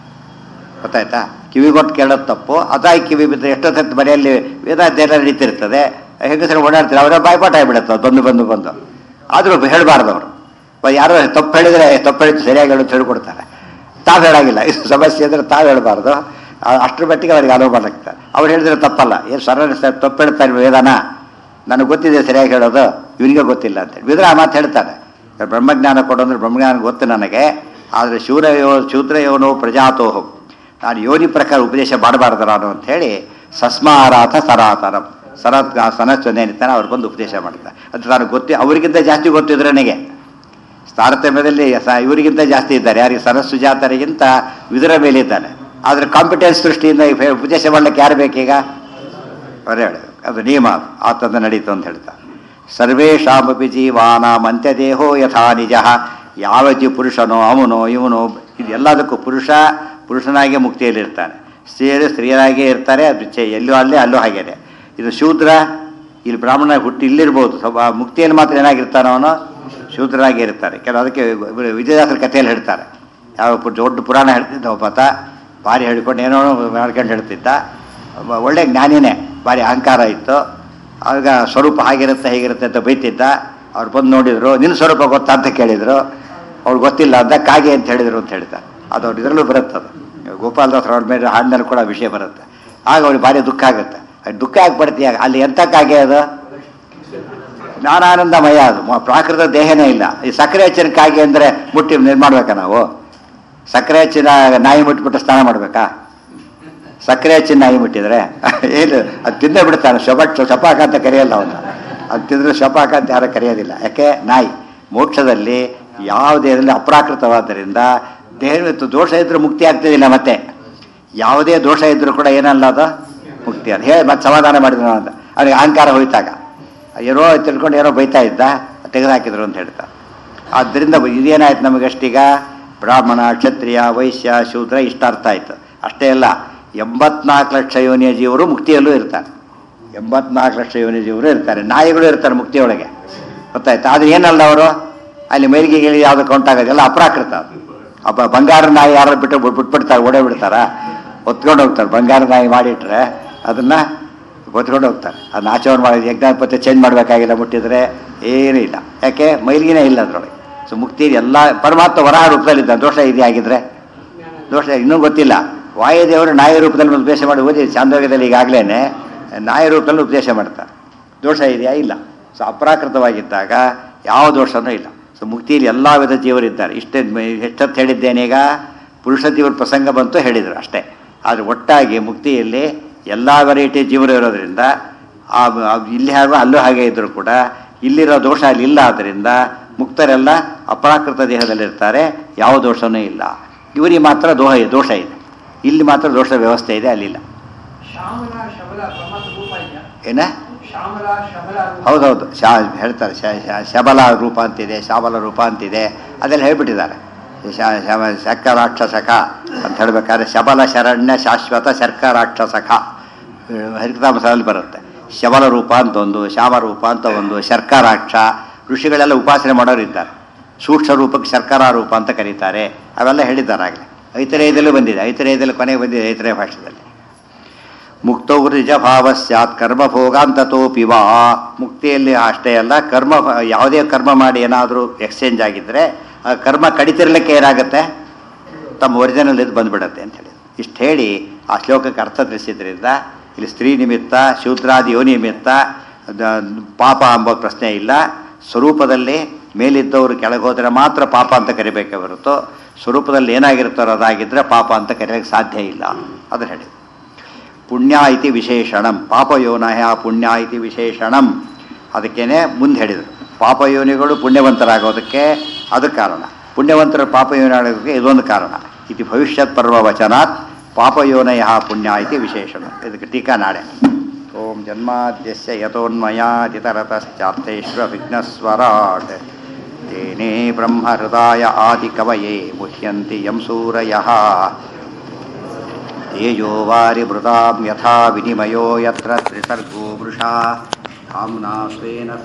ಗೊತ್ತಾಯ್ತಾ ಕಿವಿಗೊಟ್ಟು ಕೇಳೋದು ತಪ್ಪು ಅದಾಗಿ ಕಿವಿ ಬಿದ್ದರೆ ಎಷ್ಟೊತ್ತು ಮನೆಯಲ್ಲಿ ವೇದಾಧ್ಯಯನ ನಡೀತಿರ್ತದೆ ಹೆಂಗಸರು ಓಡಾಡ್ತಾರೆ ಅವರ ಬಾಯ್ಪಾಠ ಆಗಿಬಿಡುತ್ತೆ ಬಂದು ಬಂದು ಬಂದು ಆದರೂ ಹೇಳಬಾರ್ದು ಅವರು ಯಾರೋ ತಪ್ಪು ಹೇಳಿದರೆ ತಪ್ಪು ಹೇಳಿದ್ದು ಸರಿಯಾಗಿ ಹೇಳೋದು ಹೇಳ್ಕೊಡ್ತಾರೆ ತಾವು ಹೇಳಾಗಿಲ್ಲ ಇದು ಸಮಸ್ಯೆ ಅಂದರೆ ತಾವು ಹೇಳಬಾರ್ದು ಆ- ಅಷ್ಟ್ರ ಮಟ್ಟಿಗೆ ಅವ್ರಿಗೆ ಅನುಭವ ಮಾಡ್ತಾರೆ ಅವ್ರು ಹೇಳಿದ್ರೆ ತಪ್ಪಲ್ಲ ಏನು ಸರ ತಪ್ಪು ಹೇಳ್ತಾರೆ ವೇದನ ನನಗೆ ಗೊತ್ತಿದೆ ಸರಿಯಾಗಿ ಹೇಳೋದು ಇವನಿಗೆ ಗೊತ್ತಿಲ್ಲ ಅಂತೇಳಿ ಬಿದ್ರೆ ಆ ಮಾತು ಹೇಳ್ತಾನೆ ಬ್ರಹ್ಮಜ್ಞಾನ ಕೊಡು ಅಂದ್ರೆ ಬ್ರಹ್ಮಜ್ಞಾನ ಗೊತ್ತು ನನಗೆ ಆದರೆ ಶೂರ ಯೋ ಶೂದ್ರ ಯೋನೋ ಪ್ರಜಾತೋಹಂ ನಾನು ಯೋನಿ ಪ್ರಕಾರ ಉಪದೇಶ ಮಾಡಬಾರ್ದು ನಾನು ಅಂಥೇಳಿ ಸಸ್ಮಾರಾಥ ಸರಾತನಂ ಸರತ್ ಸನಸ್ವನೇನಿತಾನೆ ಅವ್ರು ಬಂದು ಉಪದೇಶ ಮಾಡ್ತಾರೆ ಅಂತ ನಾನು ಗೊತ್ತಿ ಅವರಿಗಿಂತ ಜಾಸ್ತಿ ಗೊತ್ತಿದ್ರೆ ನನಗೆ ತಾರತಮ್ಯದಲ್ಲಿ ಸ- ಇವರಿಗಿಂತ ಜಾಸ್ತಿ ಇದ್ದಾರೆ ಯಾರಿಗೆ ಸರಸ್ಸು ಜಾತರಿಗಿಂತ ವಿದುರ ಮೇಲೆ ಇದ್ದಾನೆ ಆದರೆ ಕಾಂಪಿಟೆನ್ಸ್ ದೃಷ್ಟಿಯಿಂದ ಈ ಫೆ- ಉಪದೇಶ ಮಾಡ್ಲಿಕ್ಕೆ ಯಾರು ಬೇಕೀಗ ಅವರೇ ಹೇಳಬೇಕು ಅದು ನಿಯಮ ಅದು. ಆ ತಂದ ನಡೀತು ಅಂತ ಹೇಳ್ತಾರೆ ಸರ್ವೇಷಾಮಪಿ ಜೀವಾನಾಂ ಅಂತ್ಯದೇಹೋ ಯಥಾ ನಿಜ ಯಾವ ಜೀವ ಪುರುಷನೋ ಅವನೋ ಇವನೋ ಇದು ಎಲ್ಲದಕ್ಕೂ ಪುರುಷ ಪುರುಷನಾಗೆ ಮುಕ್ತಿಯಲ್ಲಿರ್ತಾನೆ ಸ್ತ್ರೀಯರು ಸ್ತ್ರೀಯರಾಗೇ ಇರ್ತಾರೆ ಅದು ಚೆ- ಎಲ್ಲೂ ಅಲ್ಲೇ ಅಲ್ಲೂ ಹಾಗೇನೆ ಇದು ಶೂದ್ರ ಇಲ್ಲಿ ಬ್ರಾಹ್ಮಣ ಹುಟ್ಟಿ ಇಲ್ಲಿರ್ಬೋದು ಸ್ವಲ್ಪ ಮುಕ್ತಿಯಲ್ಲಿ ಮಾತ್ರ ಏನಾಗಿರ್ತಾನೋ ಅವನು ಶೂದ್ರರಾಗಿ ಇರ್ತಾರೆ ಕೆಲವು ಅದಕ್ಕೆ ವಿ- ವಿಜಯದಾಸರ ಕಥೆಯಲ್ಲಿ ಹೇಳ್ತಾರೆ ಯಾವ ಪು- ದೊಡ್ಡ ಪುರಾಣ ಹೇಳ್ತಿದ್ದ ಒಬ್ಬಾತ ಭಾರಿ ಹೇಳ್ಕೊಂಡು ಏನೋ ಮಾಡ್ಕೊಂಡು ಹೇಳ್ತಿದ್ದ ಒಬ್ಬ ಒಳ್ಳೆ ಜ್ಞಾನಿನೇ ಭಾರಿ ಅಹಂಕಾರ ಇತ್ತು ಆಗ ಸ್ವರೂಪ ಹಾಗಿರುತ್ತೆ ಹೇಗಿರುತ್ತೆ ಅಂತ ಬೈತಿದ್ದ ಅವ್ರು ಬಂದು ನೋಡಿದ್ರು ನಿನ್ನ ಸ್ವರೂಪ ಗೊತ್ತಾ ಅಂತ ಕೇಳಿದ್ರು ಅವ್ರು ಗೊತ್ತಿಲ್ಲ ಅಂತ ಕಾಗೆ ಅಂತ ಹೇಳಿದ್ರು ಅಂತ ಹೇಳ್ತಾರೆ ಅದು ಅವ್ರು ಇದರಲ್ಲೂ ಬರುತ್ತೆ ಅದು ಗೋಪಾಲದಾಸ್ ಅವ್ರ ಮೇಲೆ ಹಾಡಿನಲ್ಲಿ ಕೂಡ ವಿಷಯ ಬರುತ್ತೆ ಆಗ ಅವ್ರಿಗೆ ಭಾರಿ ದುಃಖ ಆಗುತ್ತೆ ಅದು ದುಃಖ ಯಾಕೆ ಬರ್ತೀಯ ಅಲ್ಲಿ ಎಂಥ ಕಾಗೆ ಅದು ಜ್ಞಾನಾನಂದಮಯ ಅದು ಮ- ಪ್ರಾಕೃತ ದೇಹನೇ ಇಲ್ಲ ಈ ಸಕ್ಕರೆ ಹೆಚ್ಚಿನ ಕಾಗೆ ಅಂದರೆ ಮುಟ್ಟಿ ಇದು ಮಾಡ್ಬೇಕಾ ನಾವು ಸಕ್ಕರೆ ಹೆಚ್ಚಿನ ನಾಯಿ ಮುಟ್ಬಿಟ್ಟು ಸ್ನಾನ ಮಾಡಬೇಕಾ ಸಕ್ಕರೆ ಹೆಚ್ಚಿನ ನಾಯಿ ಮುಟ್ಟಿದ್ರೆ ಏನು ಅದು ತಿಂದೇ ಬಿಡ್ತಾನೆ ಶೊಬಟ್ ಶಪಾಕ ಅಂತ ಕರೆಯಲ್ಲ ಅವನು ಅದು ತಿಂದ್ರೆ ಶಪಾಕ ಅಂತ ಯಾರು ಕರೆಯೋದಿಲ್ಲ ಯಾಕೆ ನಾಯಿ ಮೋಕ್ಷದಲ್ಲಿ ಯಾವ ದೇಹದಲ್ಲಿ ಅಪ್ರಾಕೃತವಾದ್ದರಿಂದ ದೇಹ ದೋಷ ಇದ್ರೂ ಮುಕ್ತಿ ಆಗ್ತದಿಲ್ಲ ಮತ್ತೆ ಯಾವುದೇ ದೋಷ ಇದ್ರೂ ಕೂಡ ಏನಲ್ಲ ಅದು ಮುಕ್ತಿ ಅದು ಹೇಳಿ ಮತ್ತೆ ಸಮಾಧಾನ ಮಾಡಿದ್ರು ಅಂತ ಅವನಿಗೆ ಅಹಂಕಾರ ಹೋಯ್ತಾಗ ಏನೋ ತಿಳ್ಕೊಂಡು ಏನೋ ಬೈತಾ ಇದ್ದ ತೆಗೆದುಹಾಕಿದ್ರು ಅಂತ ಹೇಳ್ತಾರೆ ಆದ್ದರಿಂದ ಇದೇನಾಯ್ತು ನಮಗಷ್ಟೀಗ ಬ್ರಾಹ್ಮಣ ಕ್ಷತ್ರಿಯ ವೈಶ್ಯ ಶೂದ್ರ ಇಷ್ಟ ಅರ್ಥ ಆಯ್ತು ಅಷ್ಟೇ ಅಲ್ಲ ಎಂಬತ್ನಾಲ್ಕು ಲಕ್ಷ ಯೋನಿಯ ಜೀವರು ಮುಕ್ತಿಯಲ್ಲೂ ಇರ್ತಾರೆ ಎಂಬತ್ನಾಲ್ಕು ಲಕ್ಷ ಯೋನಿಯ ಜೀವರು ಇರ್ತಾರೆ ನಾಯಿಗಳು ಇರ್ತಾರೆ ಮುಕ್ತಿಯೊಳಗೆ ಗೊತ್ತಾಯ್ತು ಆದರೆ ಏನಲ್ಲ ಅವರು ಅಲ್ಲಿ ಮೈಲಿಗೆ ಗಿಳಿ ಯಾವುದು ಕೌಂಟ್ ಆಗೋದಿಲ್ಲ ಅಪ್ರಾಕೃತ ಅದು ಅಪ್ಪ ಬಂಗಾರ ನಾಯಿ ಯಾರು ಬಿಟ್ಟು ಬಿಟ್ಬಿಡ್ತಾರೆ ಓಡೇ ಬಿಡ್ತಾರ ಹೊತ್ಕೊಂಡು ಹೋಗ್ತಾರೆ ಬಂಗಾರ ನಾಯಿ ಮಾಡಿಟ್ರೆ ಅದನ್ನ ಹೊತ್ಕೊಂಡು ಹೋಗ್ತಾರೆ ಅದನ್ನ ಆಚರಣೆ ಮಾಡಿ ಯಜ್ಞಾಪತ್ಯ ಚೇಂಜ್ ಮಾಡಬೇಕಾಗಿಲ್ಲ ಮುಟ್ಟಿದ್ರೆ ಏನೂ ಇಲ್ಲ ಯಾಕೆ ಮೈಲಿಗೆನೇ ಇಲ್ಲ ಅದರೊಳಗೆ ಸೊ ಮುಕ್ತಿ ಎಲ್ಲ ಪರಮಾತ್ಮ ವರಹ ರೂಪದಲ್ಲಿದ್ದ ದೋಷ ಇದೆ ಆಗಿದ್ರೆ ದೋಷ ಇನ್ನೂ ಗೊತ್ತಿಲ್ಲ ವಾಯುದೇವರು ನಾಯಿ ರೂಪದಲ್ಲಿ ಉಪದೇಶ ಮಾಡಿ ಓದಿ ಚಾಂದೋಗ್ಯದಲ್ಲಿ ಈಗಾಗಲೇ ನಾಯಿ ರೂಪದಲ್ಲಿ ಉಪದೇಶ ಮಾಡ್ತಾರೆ ದೋಷ ಇದೆಯಾ ಇಲ್ಲ ಸೊ ಅಪ್ರಾಕೃತವಾಗಿದ್ದಾಗ ಯಾವ ದೋಷನೂ ಇಲ್ಲ ಸೊ ಮುಕ್ತಿಯಲ್ಲಿ ಎಲ್ಲ ವಿಧ ಜೀವರಿದ್ದಾರೆ ಇಷ್ಟೇ ಎಷ್ಟೊತ್ತು ಹೇಳಿದ್ದೇನೆ ಈಗ ಪುರುಷ ಜೀವರ ಪ್ರಸಂಗ ಬಂತು ಹೇಳಿದರು ಅಷ್ಟೇ ಆದರೆ ಒಟ್ಟಾಗಿ ಮುಕ್ತಿಯಲ್ಲಿ ಎಲ್ಲ ವೆರೈಟಿ ಜೀವರು ಇರೋದ್ರಿಂದ ಆ ಆ ಇಲ್ಲಿ ಹಾಗೂ ಅಲ್ಲೂ ಹಾಗೆ ಇದ್ದರೂ ಕೂಡ ಇಲ್ಲಿರೋ ದೋಷ ಅಲ್ಲಿ ಇಲ್ಲ ಆದ್ದರಿಂದ ಮುಕ್ತರೆಲ್ಲ ಅಪ್ರಾಕೃತ ದೇಹದಲ್ಲಿರ್ತಾರೆ ಯಾವ ದೋಷನೂ ಇಲ್ಲ ಇವರಿಗೆ ಮಾತ್ರ ದೋಹ ದೋಷ ಇದೆ ಇಲ್ಲಿ ಮಾತ್ರ ದೋಷ ವ್ಯವಸ್ಥೆ ಇದೆ ಅಲ್ಲಿಲ್ಲ ಶ್ಯಾಮಲ ಶಬಲ ಪರಮಾತ್ಮ ರೂಪ ಇದೆಯಾ ಏನ ಶ್ಯಾಮಲ ಶಬಲ ರೂಪ ಹೌದೌದು ಶಾ ಹೇಳ್ತಾರೆ ಶ- ಶ- ಶಬಲ ರೂಪ ಅಂತಿದೆ ಶಾಬಲ ರೂಪ ಅಂತಿದೆ ಅದೆಲ್ಲ ಹೇಳ್ಬಿಟ್ಟಿದ್ದಾರೆ ಶ- ಶಮ ಶರ್ಕರಾಕ್ಷಸಖ ಅಂತ ಹೇಳ್ಬೇಕಾದ್ರೆ ಶಬಲ ಶರಣ್ಯ ಶಾಶ್ವತ ಶರ್ಕರಾಕ್ಷಸಖ ಹರಿಕತಾಮಸದಲ್ಲಿ ಬರುತ್ತೆ ಶಬಲ ರೂಪ ಅಂತ ಒಂದು ಶ್ಯಾಮ ರೂಪ ಅಂತ ಒಂದು ಶರ್ಕರಾಕ್ಷ ಋಷಿಗಳೆಲ್ಲ ಉಪಾಸನೆ ಮಾಡೋರು ಇದ್ದಾರೆ ಸೂಕ್ಷ್ಮ ರೂಪಕ್ಕೆ ಶರ್ಕರ ರೂಪ ಅಂತ ಕರೀತಾರೆ ಅವೆಲ್ಲ ಹೇಳಿದ್ದಾರೆ ಆಗಲೇ ಐತರೇಯದಲ್ಲೂ ಬಂದಿದೆ ಐತರೇಯದಲ್ಲಿ ಕೊನೆಗೆ ಬಂದಿದೆ ಐತರೇಯ ಭಾಷೆಯಲ್ಲಿ ಮುಕ್ತೌ ನಿಜ ಭಾವ ಸ್ಯಾತ್ ಕರ್ಮ ಭೋಗಾಂತತೋಪಿ ವಾ ಮುಕ್ತಿಯಲ್ಲಿ ಅಷ್ಟೇ ಅಲ್ಲ ಕರ್ಮ ಯಾವುದೇ ಕರ್ಮ ಮಾಡಿ ಏನಾದರೂ ಎಕ್ಸ್ಚೇಂಜ್ ಆಗಿದ್ದರೆ ಆ ಕರ್ಮ ಕಡಿತಿರ್ಲಿಕ್ಕೆ ಏನಾಗುತ್ತೆ ತಮ್ಮ ಒರಿಜಿನಲ್ ಇದು ಬಂದ್ಬಿಡತ್ತೆ ಅಂತ ಹೇಳಿ ಇಷ್ಟು ಹೇಳಿ ಆ ಶ್ಲೋಕಕ್ಕೆ ಅರ್ಥ ತಿಳಿಸಿದ್ರಿಂದ ಇಲ್ಲಿ ಸ್ತ್ರೀ ನಿಮಿತ್ತ ಶೂದ್ರಾದಿ ಯೋನಿ ನಿಮಿತ್ತ ದ- ಪಾಪ ಎಂಬ ಪ್ರಶ್ನೆ ಇಲ್ಲ ಸ್ವರೂಪದಲ್ಲಿ ಮೇಲಿದ್ದವರು ಕೆಳಗೆ ಹೋದರೆ ಮಾತ್ರ ಪಾಪ ಅಂತ ಕರಿಬೇಕೆ ಹೊರತು ಸ್ವರೂಪದಲ್ಲಿ ಏನಾಗಿರ್ತಾರೋ ಅದಾಗಿದ್ದರೆ ಪಾಪ ಅಂತ ಕರೆಯೋಕ್ಕೆ ಸಾಧ್ಯ ಇಲ್ಲ ಅದನ್ನು ಹೇಳಿ ಪುಣ್ಯ ಇತಿ ವಿಶೇಷಣಂ ಪಾಪಯೋನಯ ಪುಣ್ಯ ಇತಿ ವಿಶೇಷಣಂ ಅದಕ್ಕೇನೆ ಮುಂದೆ ಹೇಳಿದರು ಪಾಪಯೋನಿಗಳು ಪುಣ್ಯವಂತರಾಗೋದಕ್ಕೆ ಅದು ಕಾರಣ ಪುಣ್ಯವಂತರ ಪಾಪಯೋನಿ ಆಗೋದಕ್ಕೆ ಇದೊಂದು ಕಾರಣ ಇತಿ ಭವಿಷ್ಯತ್ ಪರ್ವ ವಚನಾತ್ ಪಾಪಯೋನಯ ಪುಣ್ಯ ಇತಿ ವಿಶೇಷಣ ಇದಕ್ಕೆ ಟೀಕಾ ನಾಳೆ ಓಂ ಜನ್ಮಾದ್ಯಸ್ಯ ಯಥೋನ್ಮಯಾತಿತರತಶ್ಚಾರ್ಥೇಶ್ವ ವಿಘ್ನಸ್ವರಾಟ್ ತೇನೇ ಬ್ರಹ್ಮಹೃದಾಯ ಆದಿಕವಯೇ ಮುಹ್ಯಂತಿ ಯಂ ಸೂರಯಃ तेजो वारिभृतां यथा विनिमयो यत्र त्रिसर्गो वृषा काम्ना स्वेन